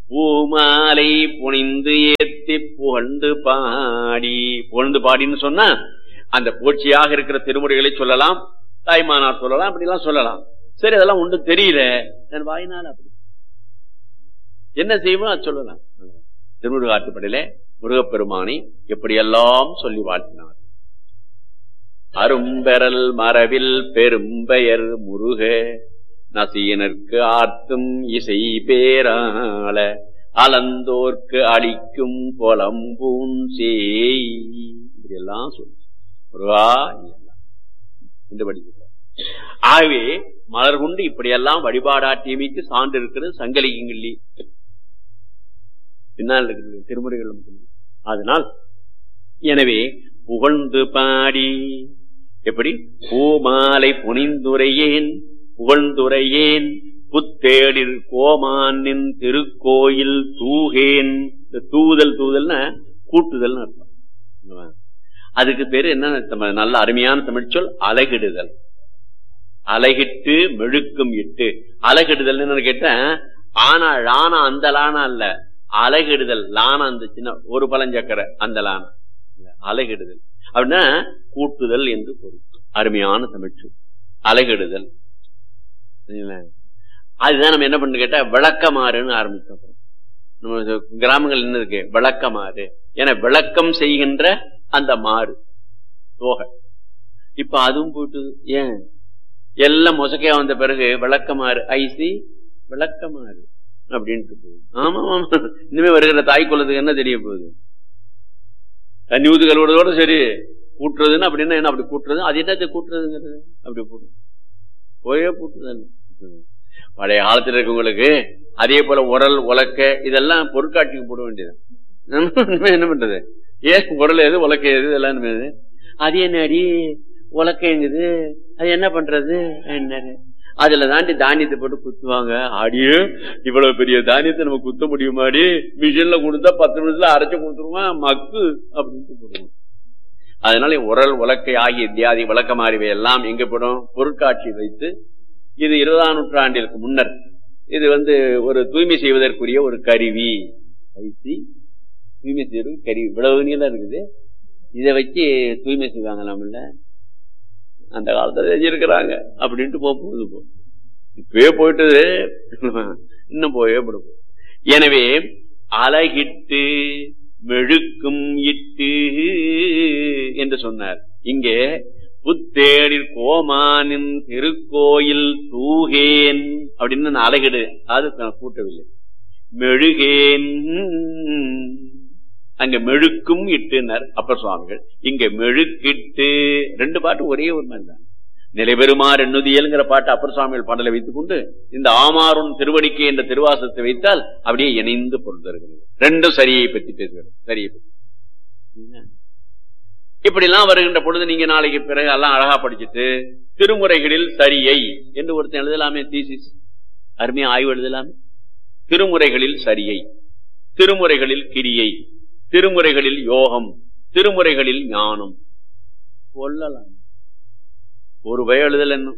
பூமாலை புனிந்து ஏத்தி புகழ்ந்து பாடி புகழ்ந்து பாடின்னு சொன்னா அந்த போட்சியாக இருக்கிற திருமுறைகளை சொல்லலாம் தாய்மானார் சொல்லலாம் அப்படிலாம் சொல்லலாம் சரி அதெல்லாம் ஒன்று தெரியல என் வாயினால் அப்படி என்ன செய்வோம் அது சொல்லலாம் திருமுருக ஆற்றுப்படையில முருகப்பெருமானை எப்படியெல்லாம் சொல்லி வாழ்த்தினார் அரும்பெறல் மரபில் பெரும்பெயர் முருக நசீனர்க்கு ஆர்த்தும் இசை பேராள அலந்தோர்க்கு அளிக்கும் பொலம்பூன் சேய் இப்படியெல்லாம் சொல்லு முருகா இதெல்லாம் என்று படிக்கிறார் ஆகவே மலர் கொண்டு இப்படியெல்லாம் வழிபாடாட்டியமைக்கு சான்று இருக்கிறது சங்கலிங்கல்லி பின்னால் இருக்கிறது திருமுறைகள் அதனால் எனவே புகழ்ந்து பாடி எப்படி பூமாலை புனிந்துரையேன் புகழ்ந்துரையேன் புத்தேடில் கோமானின் திருக்கோயில் தூகேன் இந்த தூதல் தூதல்னா கூட்டுதல் அர்த்தம் அதுக்கு பேரு என்ன நம்ம நல்ல அருமையான தமிழ் சொல் அலகிடுதல் அலகிட்டு மெழுக்கும் இட்டு அலகிடுதல் என்ன கேட்டேன் ஆனா லானா அந்த லானா அல்ல அலகிடுதல் லானா அந்த சின்ன ஒரு பழஞ்சக்கரை அந்த லானா அலகிடுதல் அப்படின்னா கூட்டுதல் என்று பொருள் அருமையான தமிழ்ச்சி அலகிடுதல் அதுதான் நம்ம என்ன பண்ணு கேட்டா விளக்கமாறுன்னு ஆரம்பிச்சோம் நம்ம கிராமங்கள் என்ன இருக்கு விளக்கமாறு ஏன்னா விளக்கம் செய்கின்ற அந்த மாறு தோகை இப்ப அதுவும் போட்டு ஏன் எல்லாம் மொசக்கையா வந்த பிறகு விளக்கமாறு ஐசி விளக்கமாறு அப்படின்ட்டு போகுது ஆமா ஆமா இனிமே வருகிற தாய் குலத்துக்கு என்ன தெரிய போகுது தண்ணி ஊத்து கழுவுறதோட சரி கூட்டுறதுன்னு அப்படின்னா என்ன அப்படி கூட்டுறது அது என்னது கூட்டுறதுங்கிறது அப்படி போட்டு போயே கூட்டுறது பழைய காலத்துல இருக்கவங்களுக்கு அதே போல உரல் உலக்க இதெல்லாம் பொருட்காட்சிக்கு போட வேண்டியது என்ன பண்றது ஏன் உரல் எது உலக்க எது இதெல்லாம் அது என்ன அடி உலக்கங்குது அது என்ன பண்றது என்ன அதுல தாண்டி தானியத்தை போட்டு குத்துவாங்க ஆடியே இவ்வளவு பெரிய தானியத்தை நம்ம குத்த முடியுமாடி மிஷின்ல கொடுத்தா பத்து நிமிஷத்துல அரைச்சு கொடுத்துருவான் மக்கு அப்படின்ட்டு போடுவோம் அதனால உரல் உலக்கை ஆகிய தியாதி விளக்கமாறிவை எல்லாம் எங்க போடும் பொருட்காட்சி வைத்து இது இருபதாம் நூற்றாண்டிற்கு முன்னர் இது வந்து ஒரு தூய்மை செய்வதற்குரிய ஒரு கருவி வைத்து தூய்மை செய்வதற்கு கருவி இவ்வளவு நீளம் இருக்குது இதை வச்சு தூய்மை செய்வாங்களாம்ல அந்த காலத்துல செஞ்சிருக்கிறாங்க அப்படின்ட்டு போகுது போ இப்பவே போயிட்டு இன்னும் போயே போடும் எனவே அழகிட்டு மெழுக்கும் இட்டு என்று சொன்னார் இங்கே புத்தேடில் கோமானின் திருக்கோயில் தூகேன் அப்படின்னு நான் அழகிடு அது கூட்டவில்லை மெழுகேன் அங்க மெழுக்கும் இட்டுனர் அப்பர் சுவாமிகள் இங்க மெழுக்கிட்டு ரெண்டு பாட்டு ஒரே ஒரு மாதிரி தான் நிலைபெறுமாறு எண்ணுதியல்ங்கிற பாட்டு அப்பர் சுவாமிகள் பாடலை வைத்துக் கொண்டு இந்த ஆமாறும் திருவடிக்கை என்ற திருவாசத்தை வைத்தால் அப்படியே இணைந்து பொருள் தருகிறது ரெண்டும் சரியை பற்றி பேசுகிறது சரியை பற்றி இப்படி எல்லாம் வருகின்ற பொழுது நீங்க நாளைக்கு பிறகு எல்லாம் அழகா படிச்சுட்டு திருமுறைகளில் சரியை என்று ஒருத்தன் எழுதலாமே தீசிஸ் அருமையா ஆய்வு எழுதலாமே திருமுறைகளில் சரியை திருமுறைகளில் கிரியை திருமுறைகளில் யோகம் திருமுறைகளில் ஞானம் கொள்ளலாம் ஒரு பய எழுதல் என்ன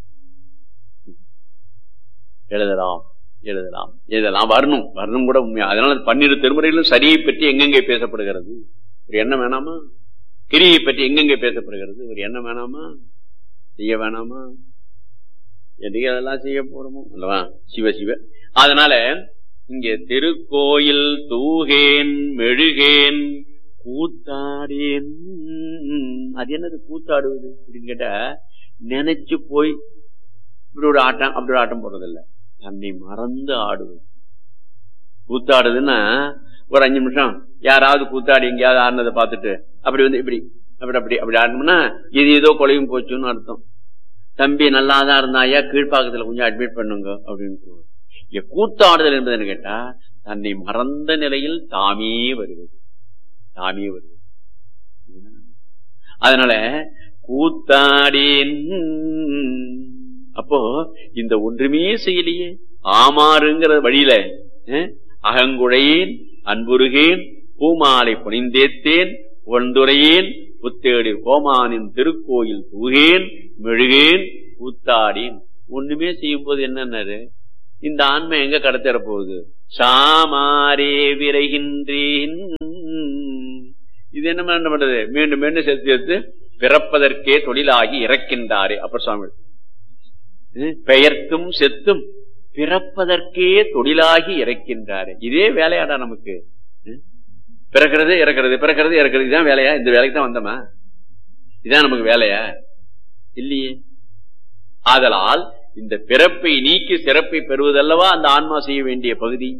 எழுதலாம் எழுதலாம் எழுதலாம் வரணும் வரணும் கூட உண்மையா அதனால பன்னிரு திருமுறைகளும் சரியை பற்றி எங்கெங்கே பேசப்படுகிறது ஒரு எண்ணம் வேணாமா கிரியை பற்றி எங்கெங்கே பேசப்படுகிறது ஒரு எண்ணம் வேணாமா செய்ய வேணாமா எதுக்கு அதெல்லாம் செய்ய போறோமோ அல்லவா சிவ சிவ அதனால இங்க திருக்கோயில் தூகேன் மெழுகேன் கூத்தாடேன் அது என்னது கூத்தாடுவது அப்படின்னு கேட்டா நினைச்சு போய் இப்படி ஒரு ஆட்டம் அப்படி ஒரு ஆட்டம் போடுறதில்ல தன்னை மறந்து ஆடுவது கூத்தாடுதுன்னா ஒரு அஞ்சு நிமிஷம் யாராவது கூத்தாடி எங்கேயாவது ஆடினதை பார்த்துட்டு அப்படி வந்து இப்படி அப்படி அப்படி அப்படி ஆடணும்னா இது ஏதோ கொலையும் போச்சுன்னு அர்த்தம் தம்பி நல்லாதான் இருந்தாயா கீழ்ப்பாக்கத்துல கொஞ்சம் அட்மிட் பண்ணுங்க அப்படின்னு இங்க கூத்தாடுதல் என்பது என்ன கேட்டா தன்னை மறந்த நிலையில் தாமே வருவது தாமே வருவது அதனால கூத்தாடேன் அப்போ இந்த ஒன்றுமே செய்யலையே ஆமாறுங்கிற வழியில அகங்குழையேன் அன்புருகேன் பூமாலை புனிந்தேத்தேன் புகழ்ந்துரையேன் புத்தேடி கோமானின் திருக்கோயில் தூகேன் மெழுகேன் கூத்தாடேன் ஒண்ணுமே செய்யும் போது என்னன்னாரு இந்த ஆன்மை எங்க கடத்தர போகுது சாமாரே விரைகின்றேன் இது என்ன என்ன பண்றது மீண்டும் மீண்டும் சேர்த்து சேர்த்து பிறப்பதற்கே தொழிலாகி இறக்கின்றாரே அப்பர் சுவாமி இது பெயர்த்தும் செத்தும் பிறப்பதற்கே தொழிலாகி இறக்கின்றாரே இதே வேலையாடா நமக்கு ம்? பிறக்கிறது இறக்கிறது பிறக்கிறது இறக்கிறது இதான் வேலையா இந்த வேலைக்கு தான் வந்தோமா இதான் நமக்கு வேலையா இல்லையே ஆதலால் இந்த பிறப்பை நீக்கி சிறப்பை பெறுவதல்லவா அந்த ஆன்மா செய்ய வேண்டிய பகுதி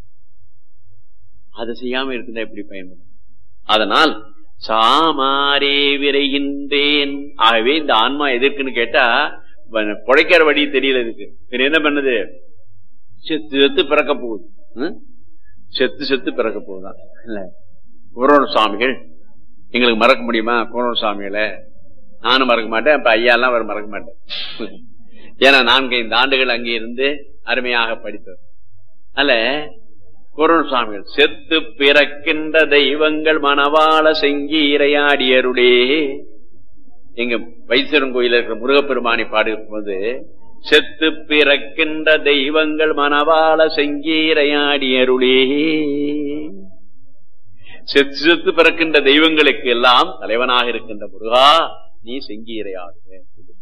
அதை செய்யாம இருந்தா எப்படி பயன்படும் அதனால் சாமாரே விரைகின்றேன் ஆகவே இந்த ஆன்மா எதற்குன்னு கேட்டா வ- பிழைக்கிற வழி தெரியல இதுக்கு இது என்ன பண்ணுது செத்து செத்து பிறக்க போகுது ம்? செத்து செத்து பிறக்க போகுதான் இல்ல குரோண சுவாமிகள் எங்களுக்கு மறக்க முடியுமா குரோண சுவாமிகளை நானும் மறக்க மாட்டேன் இப்ப ஐயாலாம் அவர் மறக்க மாட்டேன் ஏன்னா நான்கு ஐந்து ஆண்டுகள் அங்கே இருந்து அருமையாக படித்தவர் அல்ல குரோண சுவாமிகள் செத்து பிறக்கின்ற தெய்வங்கள் மணவாள செங்கீரையாடியருளே எங்க வைத்தியரன் கோயில இருக்கிற முருகப்பெருமானை பாடும்போது செத்து பிறக்கின்ற தெய்வங்கள் மணவாள செங்கீரையாடியருளே செத்து செத்து பிறக்கின்ற தெய்வங்களுக்கு எல்லாம் தலைவனாக இருக்கின்ற முருகா நீ செங்கீரையாடுக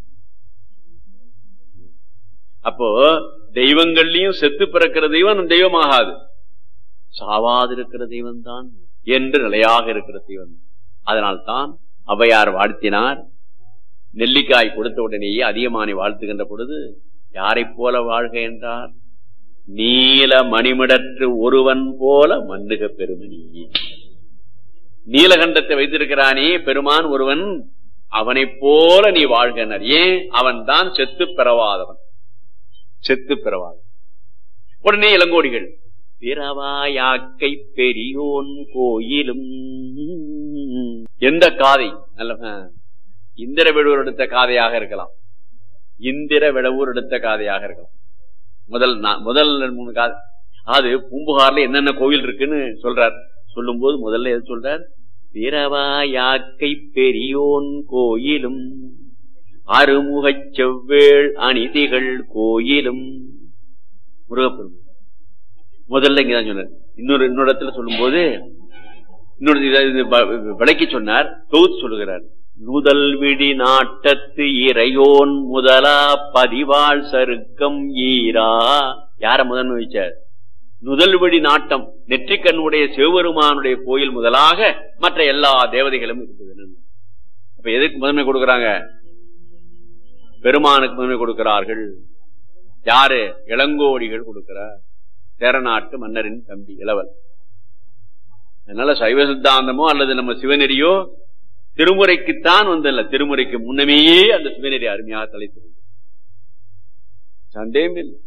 அப்போ தெய்வங்கள்லயும் செத்து பிறக்கிற தெய்வம் தெய்வமாகாது சாவாதிருக்கிற தெய்வம் தான் என்று நிலையாக இருக்கிற தெய்வம் அதனால்தான் அவையார் வாழ்த்தினார் நெல்லிக்காய் கொடுத்த உடனேயே அதிகமானை வாழ்த்துகின்ற பொழுது யாரைப் போல வாழ்க என்றார் நீல மணிமிடற்று ஒருவன் போல மன்னுக பெருமணி நீலகண்டத்தை வைத்திருக்கிறானே பெருமான் ஒருவன் அவனைப் போல நீ வாழ்கனர் ஏன் அவன் தான் செத்து பெறவாதவன் செத்து பெறவாதவன் உடனே இளங்கோடிகள் பிறவாயாக்கை பெரியோன் கோயிலும் எந்த காதை நல்ல ஆ. இந்திர விடவூர் எடுத்த காதையாக இருக்கலாம் இந்திர விடவூர் எடுத்த காதையாக இருக்கலாம் முதல் நா- முதல் மூணு காதை அது பூம்புகார்ல என்னென்ன கோயில் இருக்குன்னு சொல்றார் சொல்லும்போது முதல்ல எது சொல்றார் பிறவாயாக்கை பெரியோன் கோயிலும் அருமுகச் செவ்வேள் அநீதிகள் கோயிலும் முருகப்பெருமான் முதல்ல இங்கதான் சொன்னார் இன்னொரு இன்னொரு இடத்துல சொல்லும்போது இன்னொரு இத- இது வ- விளக்கி சொன்னார் தொகுத்து சொல்லுகிறார் நுதல் விடி நாட்டத்து இறையோன் முதலா பதிவாள் சருக்கம் ஈரா யார முதன்மை வச்சார் நுதல் விடி நாட்டம் நெற்றிக்கண்ணுடைய சிவபெருமானுடைய கோயில் முதலாக மற்ற எல்லா தேவதைகளும் இருக்குது அப்ப எதுக்கு முதன்மை கொடுக்கறாங்க பெருமானுக்கு முதன்மை கொடுக்கிறார்கள் யாரு இளங்கோடிகள் கொடுக்கிறார் சேரநாட்டு மன்னரின் தம்பி இளவல் அதனால சைவ சித்தாந்தமோ அல்லது நம்ம சிவநெறியோ திருமுறைக்குத்தான் வந்தல்ல திருமுறைக்கு முன்னமேயே அந்த சிவநெறி அருமையாக தலைத்தது சந்தேகம் இல்லை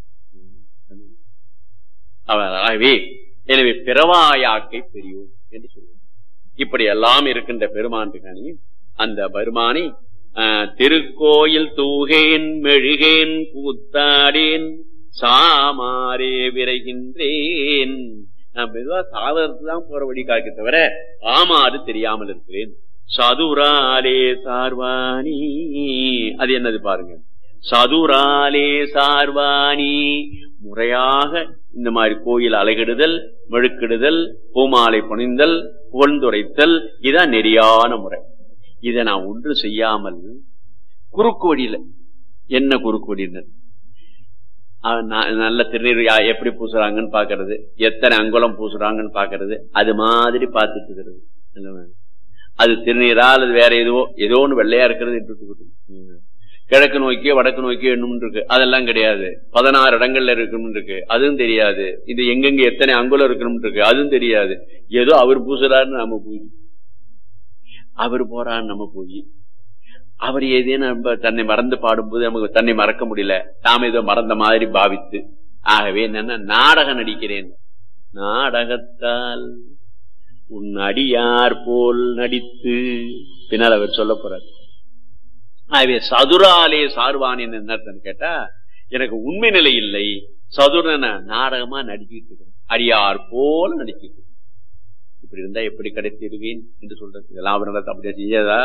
அவர் ஆகவே எனவே பிறவாயாக்கை பெரியோர் என்று சொல்லுவார் இப்படி எல்லாம் இருக்கின்ற பெருமான் இருக்கானே அந்த பெருமானை ஆஹ், திருக்கோயில் தூகேன் மெழுகேன் கூத்தாடேன் சாமாரே விரைகின்றேன் நான் மெதுவா சாதகத்துக்கு தான் போற வழி காக்க தவிர ஆமாறு தெரியாமல் இருக்கிறேன் சதுராலே சார்வாணி அது என்னது பாருங்க சதுராலே சார்வாணி முறையாக இந்த மாதிரி கோயில் அலகிடுதல் மெழுக்கிடுதல் பூமாலை புனிந்தல் புகழ்ந்துரைத்தல் இதான் நெறியான முறை இதை நான் ஒன்று செய்யாமல் குறுக்கு வழியில என்ன குறுக்கு வழியினர் அவன் ந- நல்ல திருநீர் யா- எப்படி பூசுறாங்கன்னு பாக்குறது எத்தனை அங்குலம் பூசுறாங்கன்னு பாக்குறது அது மாதிரி பார்த்துட்டு இருக்கிறது இல்லவா? அது திருநீரா அல்லது வேற ஏதோ ஏதோ ஒண்ணு வெள்ளையா இருக்கிறது இட்டுட்டு ம். கிழக்கு நோக்கியோ வடக்கு நோக்கியோ என்னும் இருக்கு அதெல்லாம் கிடையாது பதினாறு இடங்கள்ல இருக்கணும் இருக்கு அதுவும் தெரியாது இது எங்கெங்க எத்தனை அங்குலம் இருக்கணும் இருக்கு அதுவும் தெரியாது ஏதோ அவர் பூசுறாருன்னு நம்ம போய் அவர் போறான்னு நம்ம போய் அவர் ஏதேனும் நம்ம தன்னை மறந்து பாடும்போது நமக்கு தன்னை மறக்க முடியல தாம் ஏதோ மறந்த மாதிரி பாவித்து ஆகவே என்னன்னா நாடகம் நடிக்கிறேன் நாடகத்தால் உன் அடியார் போல் நடித்து பின்னால் அவர் சொல்ல போறார் ஆகவே சதுராலே சார்வானின் என்ன அர்த்தம்னு கேட்டா எனக்கு உண்மை நிலை இல்லை சதுரன நாடகமா நடிச்சுட்டு இருக்கேன் அடியார் போல நடிச்சுட்டு இருக்கேன். இப்படி இருந்தா எப்படி கிடைத்திடுவேன் என்று சொல்றது இதெல்லாம் அவரிடத்தை அப்படியே செய்யாதா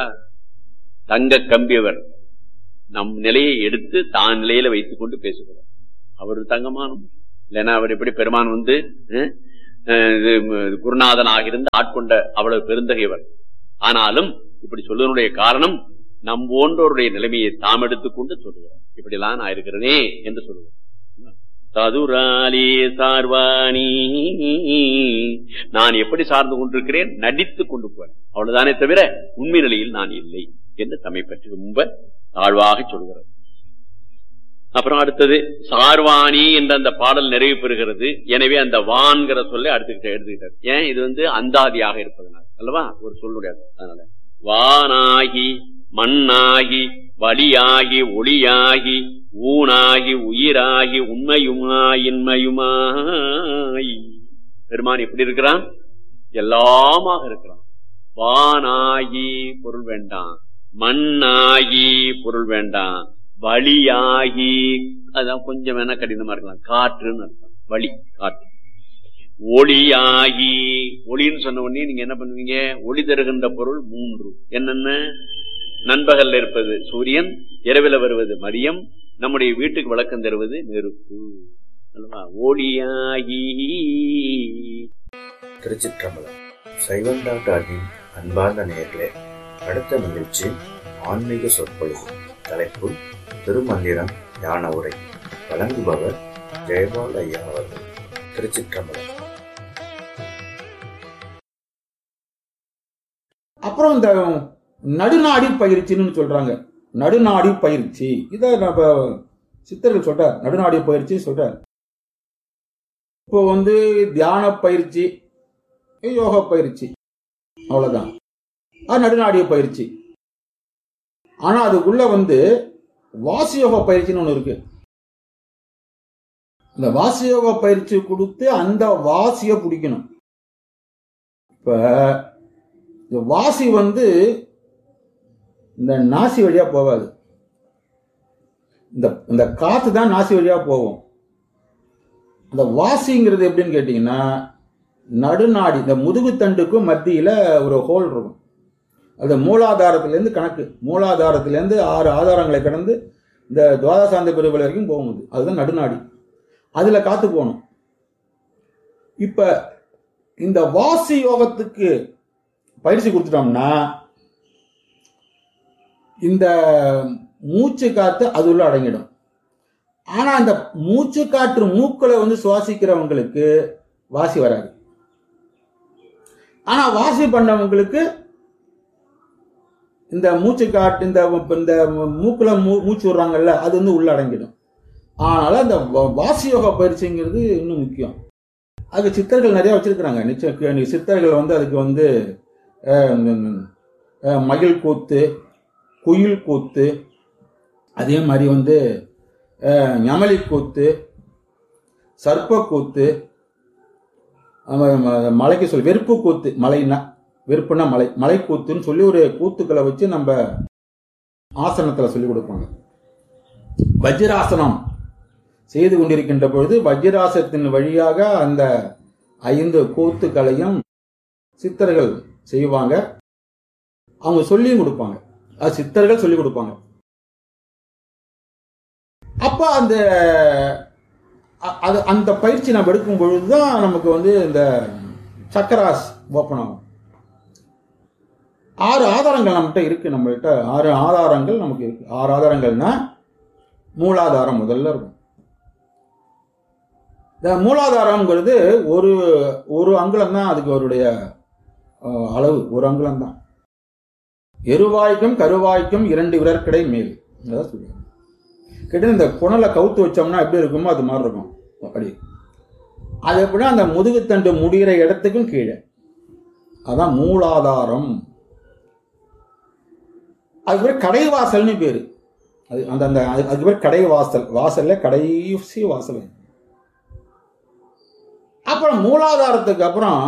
தங்க கம்பியவர் நம் நிலையை எடுத்து தான் நிலையில வைத்துக் கொண்டு பேசுகிறார் அவர் தங்கமானம் இல்லைன்னா அவர் எப்படி பெருமான் வந்து அஹ், அஹ், இது, இது குருநாதனாக இருந்து ஆட்கொண்ட அவ்வளவு பெருந்தகைவர் ஆனாலும் இப்படி சொல்வதனுடைய காரணம் நம் போன்றோருடைய நிலைமையை தாம் எடுத்துக்கொண்டு சொல்லுகிறார் இப்படிலாம் நான் இருக்கிறேனே என்று சொல்லுகிறார் சதுராலே சார்வாணி நான் எப்படி சார்ந்து கொண்டிருக்கிறேன் நடித்துக் கொண்டு போறேன் அவ்வளவுதானே தவிர உண்மை நிலையில் நான் இல்லை என்று தம்மை பற்றி ரொம்ப தாழ்வாக சொல்கிறார் அப்புறம் அடுத்தது சார்வாணி என்ற அந்த பாடல் நிறைவு பெறுகிறது எனவே அந்த வான்கிற சொல்லை அடுத்துக்கிட்ட எடுத்துக்கிட்டார் ஏன் இது வந்து அந்தாதியாக இருப்பதனால் அல்லவா ஒரு சொல்லுடைய அர்த்தம். அதனால வானாகி மண்ணாகி வழியாகி ஒளியாகி ஊனாகி உயிராகி உண்மையுமாய் இன்மையுமாய் பெருமான் எப்படி இருக்கிறான் எல்லாமாக இருக்கிறான் வானாகி பொருள் வேண்டாம் மண்ணாகி பொருள் வேண்டாம் வழியாகி அதான் கொஞ்சம் வேணா கடினமா இருக்கலாம் காற்றுன்னு அர்த்தம் வழி காற்று ஒளியாகி ஒளின்னு சொன்ன உடனே நீங்க என்ன பண்ணுவீங்க ஒளி தருகின்ற பொருள் மூன்று என்னென்ன நண்பகல்ல இருப்பது சூரியன் இரவில வருவது மதியம் நம்முடைய வீட்டுக்கு விளக்கம் தருவது நெருப்பு அல்லவா ஒளியாகி திருச்சிற்றம்பலம் சைவம் டாக்டரின் அன்பார்ந்த நேயர்களே அடுத்த நிகழ்ச்சி ஆன்மீக சொற்பொழிவு தலைப்பு திருமந்திரம் ஞான உரை வழங்குபவர் ஜெயபால் ஐயா அவர்கள் திருச்சிற்றம்பலம் அப்புறம் இந்த நடுநாடி பயிற்சின்னு சொல்றாங்க நடுநாடி பயிற்சி இதை நம்ம சித்தர்கள் சொல்றார் நடுநாடி பயிற்சி சொல்றார் இப்போ வந்து தியான பயிற்சி யோக பயிற்சி அவ்வளவுதான் அது நடுநாடிய பயிற்சி ஆனா அதுக்குள்ள வந்து வாசியோக பயிற்சின்னு ஒண்ணு இருக்கு இந்த வாசியோக பயிற்சி கொடுத்து அந்த வாசிய பிடிக்கணும் இப்ப இந்த வாசி வந்து இந்த நாசி வழியா போகாது இந்த இந்த காத்து தான் நாசி வழியா போகும் அந்த வாசிங்கிறது எப்படின்னு கேட்டீங்கன்னா நடுநாடி இந்த முதுகுத்தண்டுக்கும் மத்தியில ஒரு ஹோல் இருக்கும் அது மூலாதாரத்திலேருந்து கணக்கு மூலாதாரத்திலேருந்து ஆறு ஆதாரங்களை கடந்து இந்த துவாதசாந்த பிரிவுகள் வரைக்கும் போகுது அதுதான் நடுநாடி அதுல காத்து போகணும் இப்ப இந்த வாசி யோகத்துக்கு பயிற்சி கொடுத்துட்டோம்னா இந்த மூச்சு காத்து அது உள்ள அடங்கிடும் ஆனா அந்த மூச்சு காற்று மூக்களை வந்து சுவாசிக்கிறவங்களுக்கு வாசி வராது ஆனா வாசி பண்ணவங்களுக்கு இந்த மூச்சு காற்று இந்த இந்த மூக்குல மூ- மூச்சு விடுறாங்கல்ல அது வந்து உள்ள அடங்கிடும் அதனால அந்த வா- வாசி யோகா பயிற்சிங்கிறது இன்னும் முக்கியம் அதுக்கு சித்தர்கள் நிறைய வச்சிருக்கிறாங்க நிச்சயம் சித்தர்கள் வந்து அதுக்கு வந்து அஹ், ம், அஹ், மகிழ் கூத்து குயில் கூத்து அதே மாதிரி வந்து அஹ், ஞமலி கூத்து சர்ப்ப கூத்து ஆமா, ம- மலைக்கு சொல்லி வெறுப்பு கூத்து மலைன்னா வெறுப்புனா மலை மலை கூத்துன்னு சொல்லி ஒரு கூத்துக்களை வச்சு நம்ம ஆசனத்துல சொல்லி கொடுப்பாங்க வஜ்ராசனம் செய்து கொண்டிருக்கின்ற பொழுது வஜ்ராசனத்தின் வழியாக அந்த ஐந்து கூத்துக்களையும் சித்தர்கள் செய்வாங்க அவங்க சொல்லியும் கொடுப்பாங்க அது சித்தர்கள் சொல்லி கொடுப்பாங்க அப்ப அந்த அ- அது அந்த பயிற்சி நம்ம எடுக்கும் பொழுதுதான் நமக்கு வந்து இந்த சக்கராஸ் ஓப்பன் ஆகும் ஆறு ஆதாரங்கள் நம்மகிட்ட இருக்கு நம்மகிட்ட ஆறு ஆதாரங்கள் நமக்கு இருக்கு ஆறு ஆதாரங்கள்னா மூலாதாரம் முதல்ல இருக்கும் இந்த மூலாதாரம்ங்கிறது ஒரு ஒரு அங்குலம் தான் அதுக்கு அவருடைய அஹ், அளவு ஒரு அங்குலம் தான் எருவாய்க்கும் கருவாய்க்கும் இரண்டு விரற்கடை மேல் அதான் சொல்லுவாங்க கிட்ட இந்த குணலை கவுத்து வச்சோம்னா எப்படி இருக்குமோ அது மாதிரி இருக்கும் அப்படி அது எப்படின்னா அந்த முதுகுத்தண்டு முடிகிற இடத்துக்கும் கீழே அதான் மூலாதாரம் அதுக்கு பேர் கடைவாசல்னு பேரு அது அந்த அந்த அது- அதுக்கு பேர் கடை வாசல் வாசல்ல கடைசி வாசல் அப்புறம் மூலாதாரத்துக்கு அப்புறம்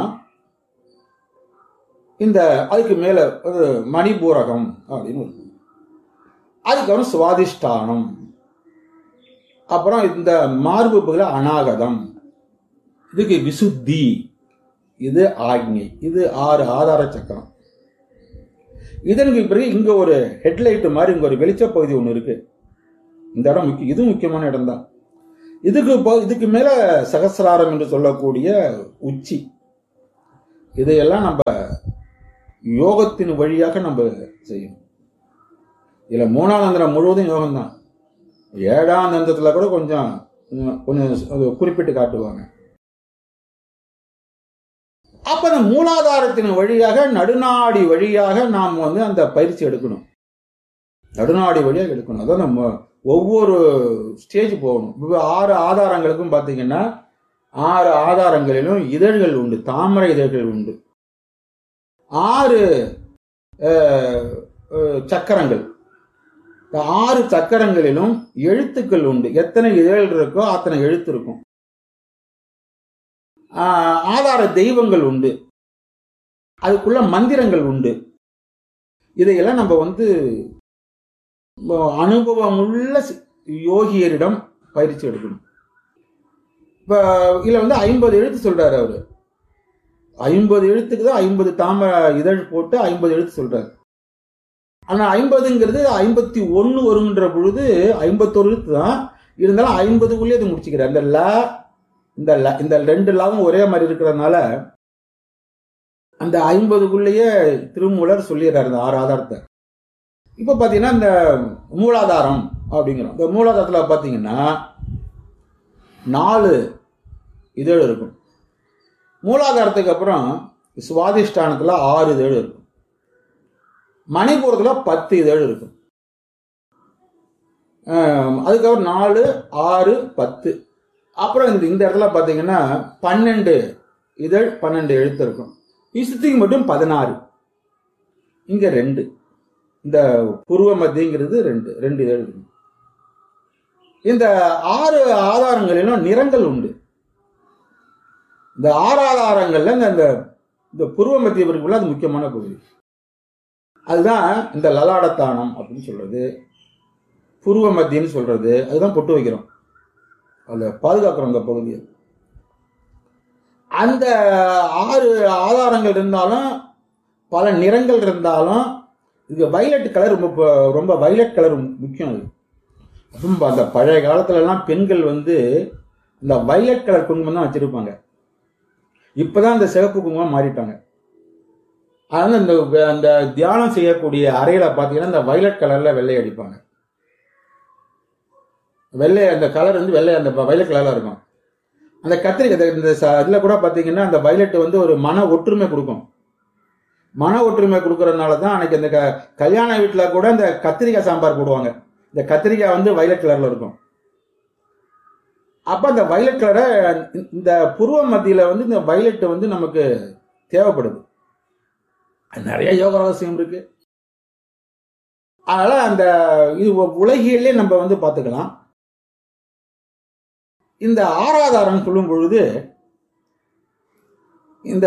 இந்த அதுக்கு மேல ஒரு மணிபூரகம் அப்படின்னு இருக்கும் அதுக்கப்புறம் சுவாதிஷ்டானம் அப்புறம் இந்த மார்பு பகுதியில அநாகதம் இதுக்கு விசுத்தி இது ஆக்ஞை இது ஆறு ஆதார சக்கரம் இதனுக்கு பிறகு இங்க ஒரு ஹெட்லைட் மாதிரி இங்க ஒரு வெளிச்ச பகுதி ஒன்று இருக்கு இந்த இடம் முக்கியம் இது முக்கியமான இடம் தான் இதுக்கு இப்போ இதுக்கு மேல சகசிராரம் என்று சொல்லக்கூடிய உச்சி இதையெல்லாம் நம்ம யோகத்தின் வழியாக நம்ம செய்யணும் இதுல மூணாம் தந்திரம் முழுவதும் யோகம் தான் ஏழாம் தந்திரத்துல கூட கொஞ்சம் உம், கொஞ்சம் அது குறிப்பிட்டு காட்டுவாங்க அப்ப அந்த மூலாதாரத்தின் வழியாக நடுநாடி வழியாக நாம் வந்து அந்த பயிற்சி எடுக்கணும் நடுநாடி வழியாக எடுக்கணும் அதான் நம்ம ஒவ்வொரு ஸ்டேஜ் போகணும் இப்ப ஆறு ஆதாரங்களுக்கும் பார்த்தீங்கன்னா ஆறு ஆதாரங்களிலும் இதழ்கள் உண்டு தாமரை இதழ்கள் உண்டு ஆறு அஹ், அஹ், சக்கரங்கள் இந்த ஆறு சக்கரங்களிலும் எழுத்துக்கள் உண்டு எத்தனை இதழ்கள் இருக்கோ அத்தனை எழுத்து இருக்கும் ஆஹ், ஆதார தெய்வங்கள் உண்டு அதுக்குள்ள மந்திரங்கள் உண்டு இதையெல்லாம் நம்ம வந்து அனுபவமுள்ள சி- யோகியரிடம் பயிற்சி எடுக்கணும் இப்ப இதுல வந்து ஐம்பது எழுத்து சொல்றாரு அவரு ஐம்பது எழுத்துக்கு தான் ஐம்பது தாம இதழ் போட்டு ஐம்பது எழுத்து சொல்றாரு ஆனா ஐம்பதுங்கிறது ஐம்பத்தி ஒன்னு வருங்கிற பொழுது ஐம்பத்தொரு எழுத்து தான் இருந்தாலும் ஐம்பதுக்குள்ளேயே அது முடிச்சுக்கிறார் இந்த ல இந்த ல இந்த ரெண்டு லாவும் ஒரே மாதிரி இருக்கிறதுனால அந்த ஐம்பதுக்குள்ளேயே திருமூலர் சொல்லிடுறாரு இந்த ஆறு ஆதாரத்தை இப்ப பாத்தீங்கன்னா இந்த மூலாதாரம் அப்படிங்கிறோம் இந்த மூலாதாரத்துல பாத்தீங்கன்னா நாலு இதழ் இருக்கும் மூலாதாரத்துக்கு அப்புறம் சுவாதிஷ்டானத்துல ஆறு இதழ் இருக்கும் மணிபூரத்துல பத்து இதழ் இருக்கும் ஆம், அதுக்கப்புறம் நாலு ஆறு பத்து அப்புறம் இந்த இந்த இடத்துல பாத்தீங்கன்னா பன்னெண்டு இதழ் பன்னெண்டு எழுத்து இருக்கும் இசுத்திக்கு மட்டும் பதினாறு இங்க ரெண்டு இந்த புருவ மத்தியங்கிறது ரெண்டு ரெண்டு இதழ் இருக்கும் இந்த ஆறு ஆதாரங்களிலும் நிறங்கள் உண்டு இந்த ஆறு ஆதாரங்கள்ல இந்த இந்த- இந்த புருவ மத்திய இருக்குள்ள அது முக்கியமான பகுதி அதுதான் இந்த லலாடத்தானம் அப்படின்னு சொல்றது புருவ மத்தியன்னு சொல்றது அதுதான் பொட்டு வைக்கிறோம் அதை பாதுகாக்கிறோம் அந்த பகுதியை அந்த ஆறு ஆதாரங்கள் இருந்தாலும் பல நிறங்கள் இருந்தாலும் இது வைலட் கலர் ரொம்ப ப- ரொம்ப வைலட் கலர் முக்கியம் அது ரொம்ப அந்த பழைய காலத்துல எல்லாம் பெண்கள் வந்து இந்த வைலட் கலர் குங்குமம் தான் வச்சிருப்பாங்க இப்பதான் இந்த சிவப்பு குங்குமம் மாறிட்டாங்க அதனால இந்த அந்த தியானம் செய்யக்கூடிய அறையில பாத்தீங்கன்னா இந்த வைலட் கலர்ல வெள்ளை அடிப்பாங்க வெள்ளை அந்த கலர் வந்து வெள்ளை அந்த வைலட் கலர்ல இருக்கும் அந்த கத்திரிக்காய் இந்த ச- இதுல கூட பாத்தீங்கன்னா அந்த வைலட் வந்து ஒரு மன ஒற்றுமை கொடுக்கும் மன ஒற்றுமை கொடுக்கறதுனால தான் அன்னைக்கு அந்த க- கல்யாண வீட்டுல கூட இந்த கத்திரிக்காய் சாம்பார் போடுவாங்க இந்த கத்திரிக்காய் வந்து வைலட் கலர்ல இருக்கும் அப்ப அந்த வைலட் கலரை இந்த புருவ மத்தியில வந்து இந்த வைலட் வந்து நமக்கு தேவைப்படுது அது நிறைய யோக ரகசியம் இருக்கு அதனால அந்த இது உ- உலகியலே நம்ம வந்து பார்த்துக்கலாம் இந்த ஆராதாரம் சொல்லும் பொழுது இந்த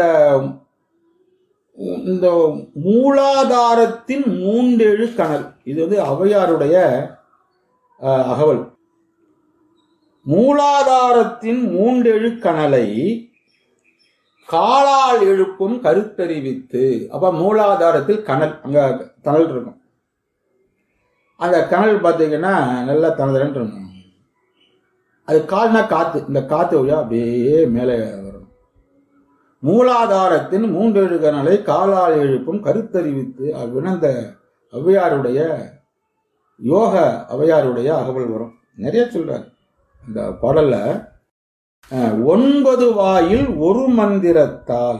இந்த மூலாதாரத்தின் மூன்றெழு கணல் இது வந்து ஔவையாருடைய அஹ், அகவல் மூலாதாரத்தின் மூன்றெழு கணலை காலால் எழுப்பும் கருத்தறிவித்து அப்ப மூலாதாரத்தில் கணல் அங்க தணல் இருக்கும் அந்த கணல் பார்த்தீங்கன்னா நல்லா தனதரன் இருக்கும் அது கால்னா காத்து இந்த காத்து வழியா அப்படியே மேலே வரும் மூலாதாரத்தின் மூன்றெழு கணலை காலால் எழுப்பும் கருத்தறிவித்து அப்படின்னு அந்த ஔவையாருடைய யோக ஔவையாருடைய அகவல் வரும் நிறைய சொல்றாரு இந்த பாடல்ல அஹ், ஒன்பது வாயில் ஒரு மந்திரத்தால்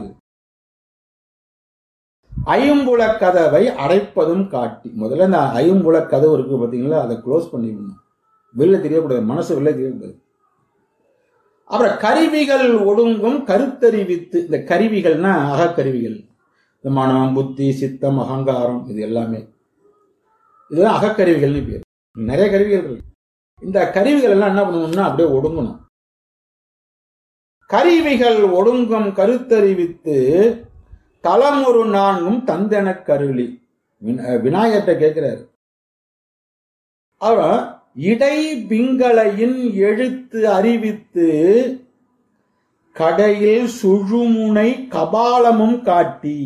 ஐம்புல கதவை அடைப்பதும் காட்டி முதல்ல இந்த ஐம்புல கதவு இருக்கு பாத்தீங்களா அதை க்ளோஸ் பண்ணிடணும் வெளில தெரியக்கூடாது மனசு வெளில தெரியக்கூடாது அப்புறம் கருவிகள் ஒடுங்கும் கருத்தறிவித்து இந்த கருவிகள்னா அகக்கருவிகள் இந்த மனம் புத்தி சித்தம் அகங்காரம் இது எல்லாமே இதெல்லாம் அகக்கருவிகள்னு பேர் நிறைய கருவிகள் இருக்கு இந்த கருவிகள் எல்லாம் என்ன பண்ணணும்னா அப்படியே ஒடுங்கணும் கருவிகள் ஒடுங்கும் கருத்தறிவித்து தலமொரு நான்கும் தந்தெனக் கருளி வின- விநாயகர்கிட்ட கேட்கிறாரு அவர் இடை பிங்களையின் எழுத்து அறிவித்து கடையில் சுழுமுனை கபாலமும் காட்டி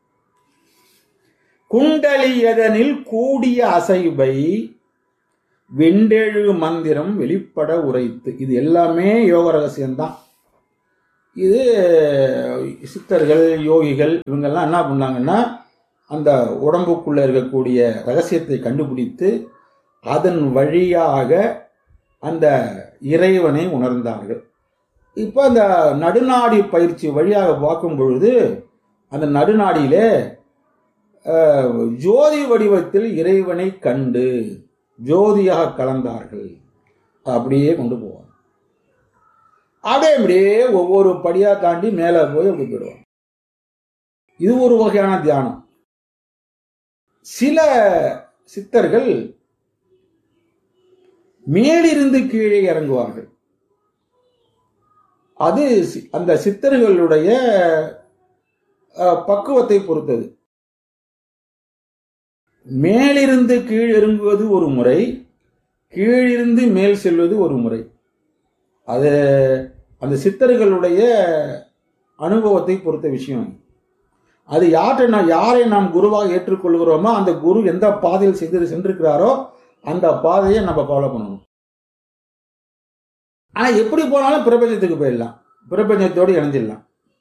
குண்டலியதனில் கூடிய அசைவை வெண்டேழு மந்திரம் வெளிப்பட உரைத்து இது எல்லாமே யோக ரகசியம்தான் இது சித்தர்கள் யோகிகள் இவங்கெல்லாம் என்ன பண்ணாங்கன்னா அந்த உடம்புக்குள்ள இருக்கக்கூடிய ரகசியத்தை கண்டுபிடித்து அதன் வழியாக அந்த இறைவனை உணர்ந்தார்கள் இப்போ அந்த நடுநாடி பயிற்சி வழியாக பார்க்கும் பொழுது அந்த நடுநாடியிலே அஹ், ஜோதி வடிவத்தில் இறைவனை கண்டு ஜோதியாக கலந்தார்கள் அப்படியே கொண்டு போவாங்க அப்படியே அப்படியே ஒவ்வொரு படியா தாண்டி மேலே போய் அப்படி போயிடுவாங்க இது ஒரு வகையான தியானம் சில சித்தர்கள் மேலிருந்து கீழே இறங்குவார்கள் அது சி- அந்த சித்தர்களுடைய அஹ், பக்குவத்தை பொறுத்தது மேலிருந்து கீழ் இறங்குவது ஒரு முறை கீழிருந்து மேல் செல்வது ஒரு முறை அது அந்த சித்தர்களுடைய அனுபவத்தை பொறுத்த விஷயம் அது யாற்றை நாம் யாரை நாம் குருவாக ஏற்றுக்கொள்கிறோமோ அந்த குரு எந்த பாதையில் சென்று சென்றிருக்கிறாரோ அந்த பாதையை நம்ம ஃபாலோ பண்ணணும் ஆனா எப்படி போனாலும் பிரபஞ்சத்துக்கு போயிடலாம் பிரபஞ்சத்தோடு இணைஞ்சிடலாம்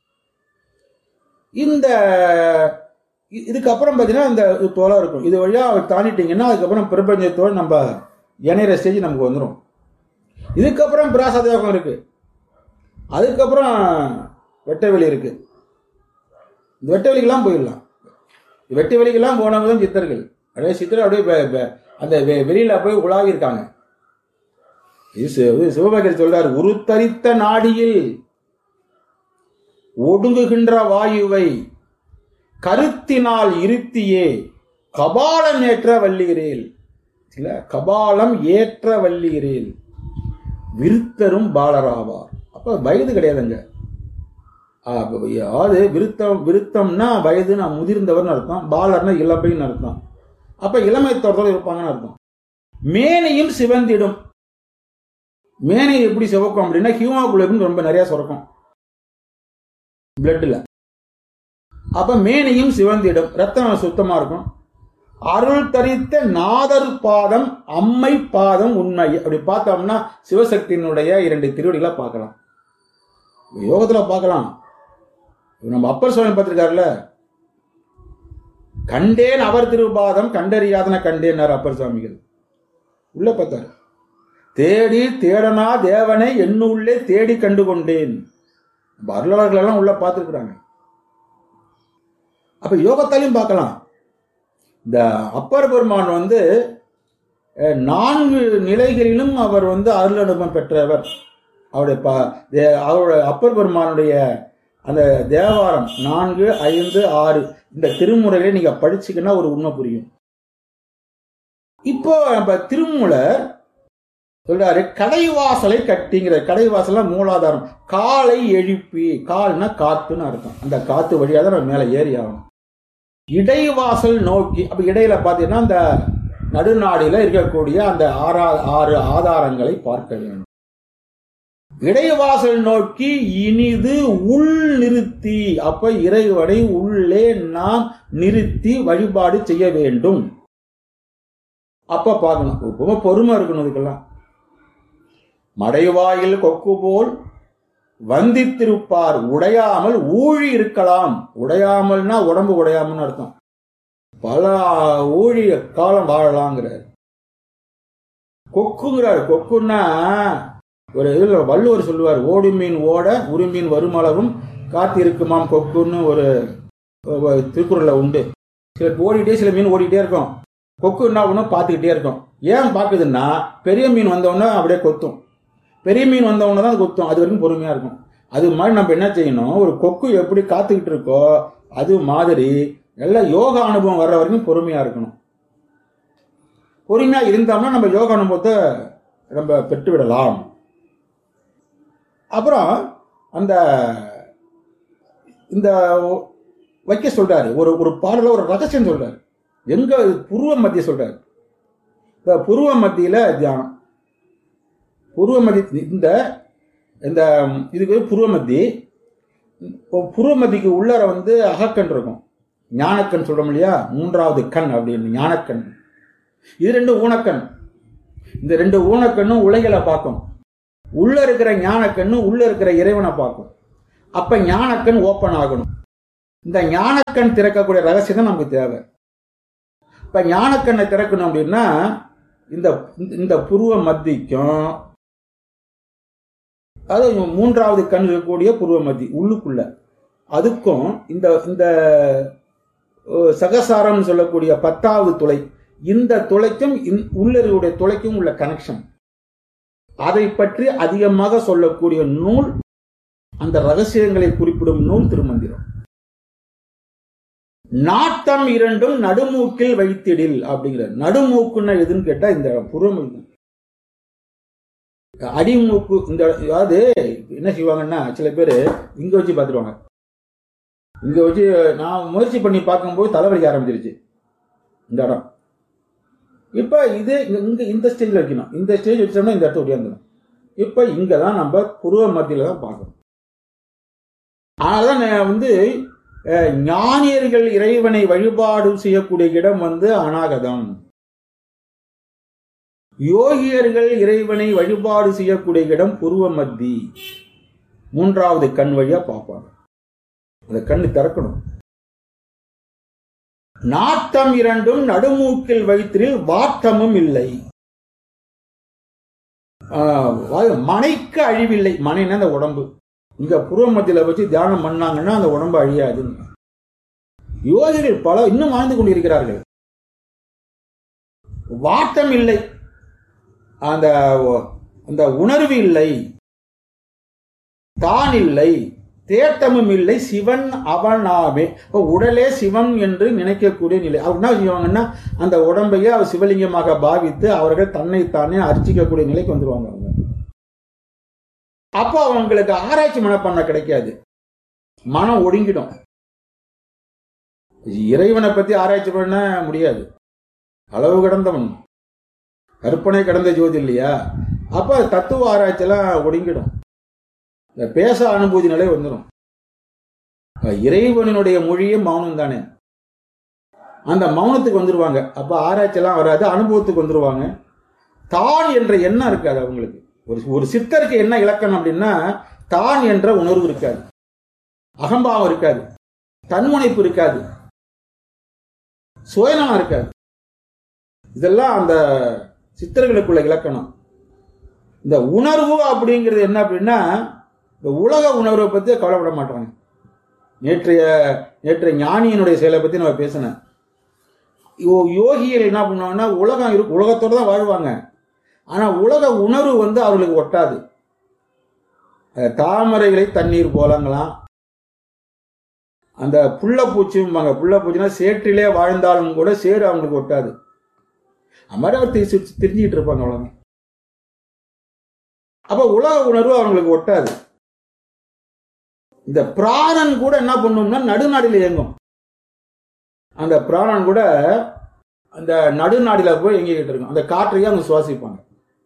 இந்த இ- இதுக்கப்புறம் பார்த்தீங்கன்னா இந்த தோலை இருக்கும் இது வழியா தாண்டிட்டீங்கன்னா அதுக்கப்புறம் பிரபஞ்சத்தோடு நம்ம இணையிற ஸ்டேஜ் நமக்கு வந்துடும் இதுக்கப்புறம் பிராசதயோகம் இருக்கு அதுக்கப்புறம் வெட்டவெளி இருக்கு இந்த வெட்டவெளிக்கெல்லாம் போயிடலாம் வெட்ட வெளிக்கெல்லாம் போனவங்க தான் சித்தர்கள் அப்படியே சித்தர் அப்படியே ப- ப- அந்த வெ- வெளியில போய் உலாவி இருக்காங்க இது சி- இது சிவபாக்கியர் சொல்றாரு உருத்தரித்த நாடியில் ஒடுங்குகின்ற வாயுவை கருத்தினால் இருத்தியே கபாலம் ஏற்ற வல்லுகிறேன் இல்ல கபாலம் ஏற்ற வல்லுகிறேன் விருத்தரும் பாலராவார் அப்ப வயது கிடையாதுங்க ஆ, அப்ப அதாவது விருத்தம் விருத்தம்னா வயதுனா முதிர்ந்தவர்னு அர்த்தம் பாலர்னா இளமைன்னு அர்த்தம் அப்ப இளமை தோட்டத்தில் இருப்பாங்கன்னு அர்த்தம் மேனையும் சிவந்திடும் மேனை எப்படி சிவக்கும் அப்படின்னா ஹியூமாகுளோபின் ரொம்ப நிறைய சுரக்கும் பிளட்ல அப்ப மேனையும் சிவந்திடும் ரத்தம் சுத்தமா இருக்கும் அருள் தரித்த நாதர் பாதம் அம்மை பாதம் உண்மை அப்படி பார்த்தோம்னா சிவசக்தியினுடைய இரண்டு திருவடிகளை பார்க்கலாம் யோகத்துல பார்க்கலாம் நம்ம அப்பர் சுவாமி பார்த்திருக்காருல்ல கண்டேன் அவர் திருபாதம் கண்டறியாதன கண்டேன்னார் அப்பர் சுவாமிகள் உள்ள பார்த்தாரு தேடி தேடனா தேவனை என்னுள்ளே தேடி கண்டு கொண்டேன் வரலாறுகள் எல்லாம் உள்ள பார்த்துருக்குறாங்க அப்ப யோகத்தாலையும் பார்க்கலாம் இந்த அப்பர் பெருமான் வந்து அஹ், நான்கு நிலைகளிலும் அவர் வந்து அருளனுபம் பெற்றவர் அவருடைய ப தே- அவருடைய அப்பர் பெருமானுடைய அந்த தேவாரம் நான்கு ஐந்து ஆறு இந்த திருமுறைகளை நீங்க படிச்சீங்கன்னா ஒரு உண்மை புரியும் இப்போ நம்ம திருமூலர் சொல்றாரு கடைவாசலை கட்டிங்கிற கடைவாசல்ல மூலாதாரம் காலை எழுப்பி கால்னா காத்துன்னு அர்த்தம் அந்த காத்து வழியா தான் நம்ம மேல ஏறி ஆகணும் இடைவாசல் நோக்கி அப்ப இடையில பாத்தீங்கன்னா அந்த நடுநாடியில இருக்கக்கூடிய அந்த ஆறா ஆறு ஆதாரங்களை பார்க்க வேண்டும் இடைவாசல் நோக்கி இனிது உள் நிறுத்தி அப்ப இறைவனை உள்ளே நாம் நிறுத்தி வழிபாடு செய்ய வேண்டும் அப்ப பார்க்கணும் ரொம்ப பொறுமை இருக்கணும் இதுக்கெல்லாம் மடைவாயில் கொக்கு போல் வந்தித்திருப்பார் உடையாமல் ஊழி இருக்கலாம் உடையாமல்னா உடம்பு உடையாமல்னு அர்த்தம் பல ஊழி காலம் வாழலாங்கிறார் கொக்குங்கிறார் கொக்குன்னா ஒரு இதுல வள்ளுவர் சொல்லுவார் ஓடு மீன் ஓட உருமீன் வருமளவும் காத்து இருக்குமாம் கொக்குன்னு ஒரு ஒரு திருக்குறள்ல உண்டு சில ஓடிட்டே சில மீன் ஓடிட்டே இருக்கும் கொக்கு என்ன பண்ணும் பார்த்துக்கிட்டே இருக்கும் ஏன் பார்க்குதுன்னா பெரிய மீன் வந்தவொடனே அப்படியே கொத்தும் பெரிய மீன் வந்தவொடனே தான் அது கொத்தும் அது வரைக்கும் பொறுமையா இருக்கும் அது மாதிரி நம்ம என்ன செய்யணும் ஒரு கொக்கு எப்படி காத்துக்கிட்டு இருக்கோ அது மாதிரி நல்ல யோகா அனுபவம் வர்ற வரைக்கும் பொறுமையா இருக்கணும் பொறுமையா இருந்தோம்னா நம்ம யோகா அனுபவத்தை நம்ம பெற்று விடலாம் அப்புறம் அந்த இந்த வைக்க சொல்றாரு ஒரு ஒரு பாடல ஒரு ரகசியம் சொல்றாரு எங்க புருவ மத்திய சொல்றாரு இந்த புருவ மத்தியில தியானம் புருவ மத்தி இந்த இந்த இதுக்கு புருவ மத்தி இப்போ புருவ மத்திக்கு உள்ளர வந்து அகக்கண் இருக்கும் ஞானக்கண் சொல்றோம் இல்லையா மூன்றாவது கண் அப்படின்னு ஞானக்கண் இது ரெண்டு ஊனக்கண் இந்த ரெண்டு ஊனக்கண்ணும் உலகில பார்க்கும் உள்ள இருக்கிற ஞானக்கண்ணு உள்ள இருக்கிற இறைவனை பார்க்கும் அப்ப ஞானக்கண் ஓப்பன் ஆகணும் இந்த ஞானக்கண் திறக்கக்கூடிய ரகசியம் தான் நமக்கு தேவை இப்ப ஞானக்கண்ணை திறக்கணும் அப்படின்னா இந்த இந்த புருவ மத்திக்கும் அது மூன்றாவது கண் இருக்கக்கூடிய புருவ மத்தி உள்ளுக்குள்ள அதுக்கும் இந்த இந்த அஹ், சகசாரம் சொல்லக்கூடிய பத்தாவது துளை இந்த துளைக்கும் இந்த- உள்ள இருக்கக்கூடிய துளைக்கும் உள்ள கனெக்ஷன் அதை பற்றி அதிகமாக சொல்லக்கூடிய நூல் அந்த ரகசியங்களை குறிப்பிடும் நூல் திருமந்திரம் நாட்டம் இரண்டும் நடுமூக்கில் வைத்திடில் அப்படிங்கிற நடுமூக்குன்னா எதுன்னு கேட்டா இந்த புறமை தான். அடிமூக்கு இந்த அதாவது என்ன செய்வாங்கன்னா சில பேர் இங்க வச்சு பார்த்துருவாங்க இங்க வச்சு நான் முயற்சி பண்ணி பார்க்கும்போது தலைவலிக்க ஆரம்பிச்சிருச்சு இந்த இடம் இப்ப இது இங்க இங்க இந்த ஸ்டேஜ்ல வைக்கணும் இந்த ஸ்டேஜ் வச்சோம்னா இந்த இடத்த உடையாந்துடும் இப்ப இங்க தான் நம்ம புருவ மத்தியில தான் பார்க்கணும் அதனாலதான் நான் வந்து அஹ், ஞானியர்கள் இறைவனை வழிபாடு செய்யக்கூடிய இடம் வந்து அநாகதம் யோகியர்கள் இறைவனை வழிபாடு செய்யக்கூடிய இடம் புருவ மத்தி மூன்றாவது கண் வழியா பார்ப்பாங்க அந்த கண்ணு திறக்கணும் நாட்டம் இரண்டும் நடுமூக்கில் வைத்திரில் வாட்டமும் இல்லை ஆஹ், வா- மனைக்கு அழிவில்லை மனைன்னா அந்த உடம்பு இங்க புருவ மத்தியில வச்சு தியானம் பண்ணாங்கன்னா அந்த உடம்பு அழியாது யோகிகள் பல இன்னும் வாழ்ந்து கொண்டிருக்கிறார்கள் வாட்டம் இல்லை அந்த அந்த உணர்வு இல்லை தான் இல்லை தேட்டமும் இல்லை சிவன் அவனாவே இப்ப உடலே சிவன் என்று நினைக்கக்கூடிய நிலை அவர் என்ன செய்வாங்கன்னா அந்த உடம்பையே அவர் சிவலிங்கமாக பாவித்து அவர்கள் தன்னைத்தானே அர்ச்சிக்கக்கூடிய நிலைக்கு வந்துருவாங்க அவங்க அப்போ அவங்களுக்கு ஆராய்ச்சி மனப்பான்மை கிடைக்காது மனம் ஒடுங்கிடும் இறைவனை பத்தி ஆராய்ச்சி பண்ண முடியாது அளவு கடந்தவன் கற்பனை கடந்த ஜோதி இல்லையா அப்ப தத்துவ ஆராய்ச்சியெல்லாம் ஒடுங்கிடும் இந்த பேச அனுபூதி நிலை வந்துடும் இறைவனுடைய மொழியே மௌனம் தானே அந்த மௌனத்துக்கு வந்துருவாங்க அப்ப ஆராய்ச்சியெல்லாம் வராது அனுபவத்துக்கு வந்துருவாங்க தான் என்ற எண்ணம் இருக்காது அவங்களுக்கு ஒரு ஒரு சித்தருக்கு என்ன இலக்கணம் அப்படின்னா தான் என்ற உணர்வு இருக்காது அகம்பாவம் இருக்காது தன்முனைப்பு இருக்காது சுயநலம் இருக்காது இதெல்லாம் அந்த சித்தர்களுக்குள்ள இலக்கணம் இந்த உணர்வு அப்படிங்கிறது என்ன அப்படின்னா இந்த உலக உணர்வை பத்தி கவலைப்பட மாட்டாங்க நேற்றைய நேற்றைய ஞானியினுடைய செயலை பத்தி நம்ம பேசினேன் யோ- யோகிகள் என்ன பண்ணுவாங்கன்னா உலகம் இருக்கு உலகத்தோட தான் வாழ்வாங்க ஆனா உலக உணர்வு வந்து அவர்களுக்கு ஒட்டாது அஹ் தாமரைகளை தண்ணீர் போலங்களாம் அந்த புள்ளப்பூச்சிம்பாங்க புள்ளப்பூச்சினா சேற்றிலே வாழ்ந்தாலும் கூட சேறு அவங்களுக்கு ஒட்டாது அது மாதிரி அவர் திரி- சுத்தி திரிஞ்சிட்டு இருப்பாங்க அவ்வளவு அப்ப உலக உணர்வு அவங்களுக்கு ஒட்டாது இந்த பிராணன் கூட என்ன பண்ணும்னா நடுநாடில இயங்கும் அந்த பிராணன் கூட அந்த நடுநாடில போய் எங்கிக்கிட்டு இருக்கும் அந்த காற்றையே அவங்க சுவாசிப்பாங்க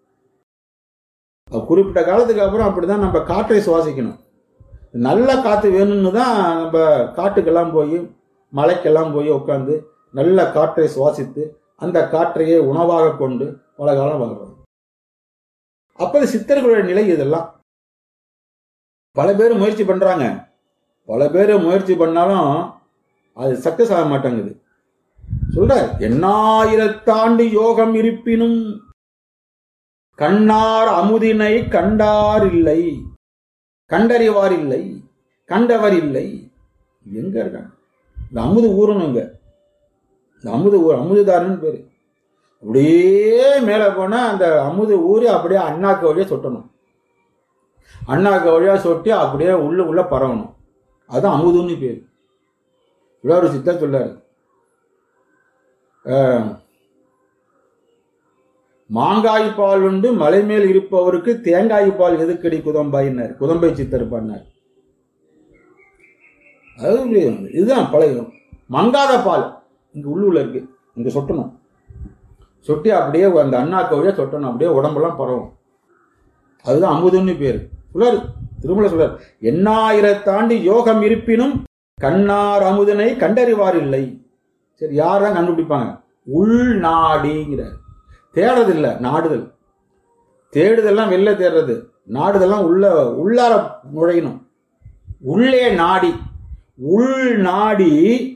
அது குறிப்பிட்ட காலத்துக்கு அப்புறம் அப்படிதான் நம்ம காற்றை சுவாசிக்கணும் நல்ல காற்று வேணும்னு தான் நம்ம காட்டுக்கெல்லாம் போய் மலைக்கெல்லாம் போய் உட்காந்து நல்ல காற்றை சுவாசித்து அந்த காற்றையே உணவாக கொண்டு பல காலம் வாழ்றோம் அப்ப இது சித்தர்களுடைய நிலை இதெல்லாம் பல பேர் முயற்சி பண்றாங்க பல பேர் முயற்சி பண்ணாலும் அது சக்சஸ் ஆக மாட்டேங்குது சொல்ற எண்ணாயிரத்தாண்டு யோகம் இருப்பினும் கண்ணார் அமுதினை கண்டார் இல்லை கண்டறிவார் இல்லை கண்டவர் இல்லை எங்க இருக்காங்க இந்த அமுது ஊறணும் இங்க இந்த அமுது ஊர் அமுதுதாரன் பேரு அப்படியே மேல போனா அந்த அமுது ஊறி அப்படியே அண்ணாக்கு வழியா சொட்டணும் அண்ணாக்கு வழியா சொட்டி அப்படியே உள்ள உள்ள பரவணும் அதுதான் அமுதுன்னு பேரு இவ்வளோ ஒரு சித்தர் சொல்லாரு அஹ், மாங்காய் பால் உண்டு மலை மேல் இருப்பவருக்கு தேங்காய் பால் எதுக்கடி குதம்பாயினார் குதம்பை சித்தர் பண்ணார் அது இதுதான் பழைய மங்காத பால் இங்க உள்ளுள்ள இருக்கு இங்க சொட்டணும் சொட்டி அப்படியே அந்த அண்ணாக்கு வழியா சொட்டணும் அப்படியே உடம்பெல்லாம் பரவும் அதுதான் அமுதுன்னு பேரு சொல்றாரு திருமலை சொல்றார் எண்ணாயிரத்தாண்டு யோகம் இருப்பினும் கண்ணார் அமுதனை கண்டறிவார் இல்லை சரி யார் தான் கண்டுபிடிப்பாங்க உள்நாடிங்கிறார் தேடுறது இல்ல நாடுதல் தேடுதெல்லாம் வெளில தேடுறது நாடுதெல்லாம் உள்ள உள்ளார நுழையணும் உள்ளே நாடி உள் நாடி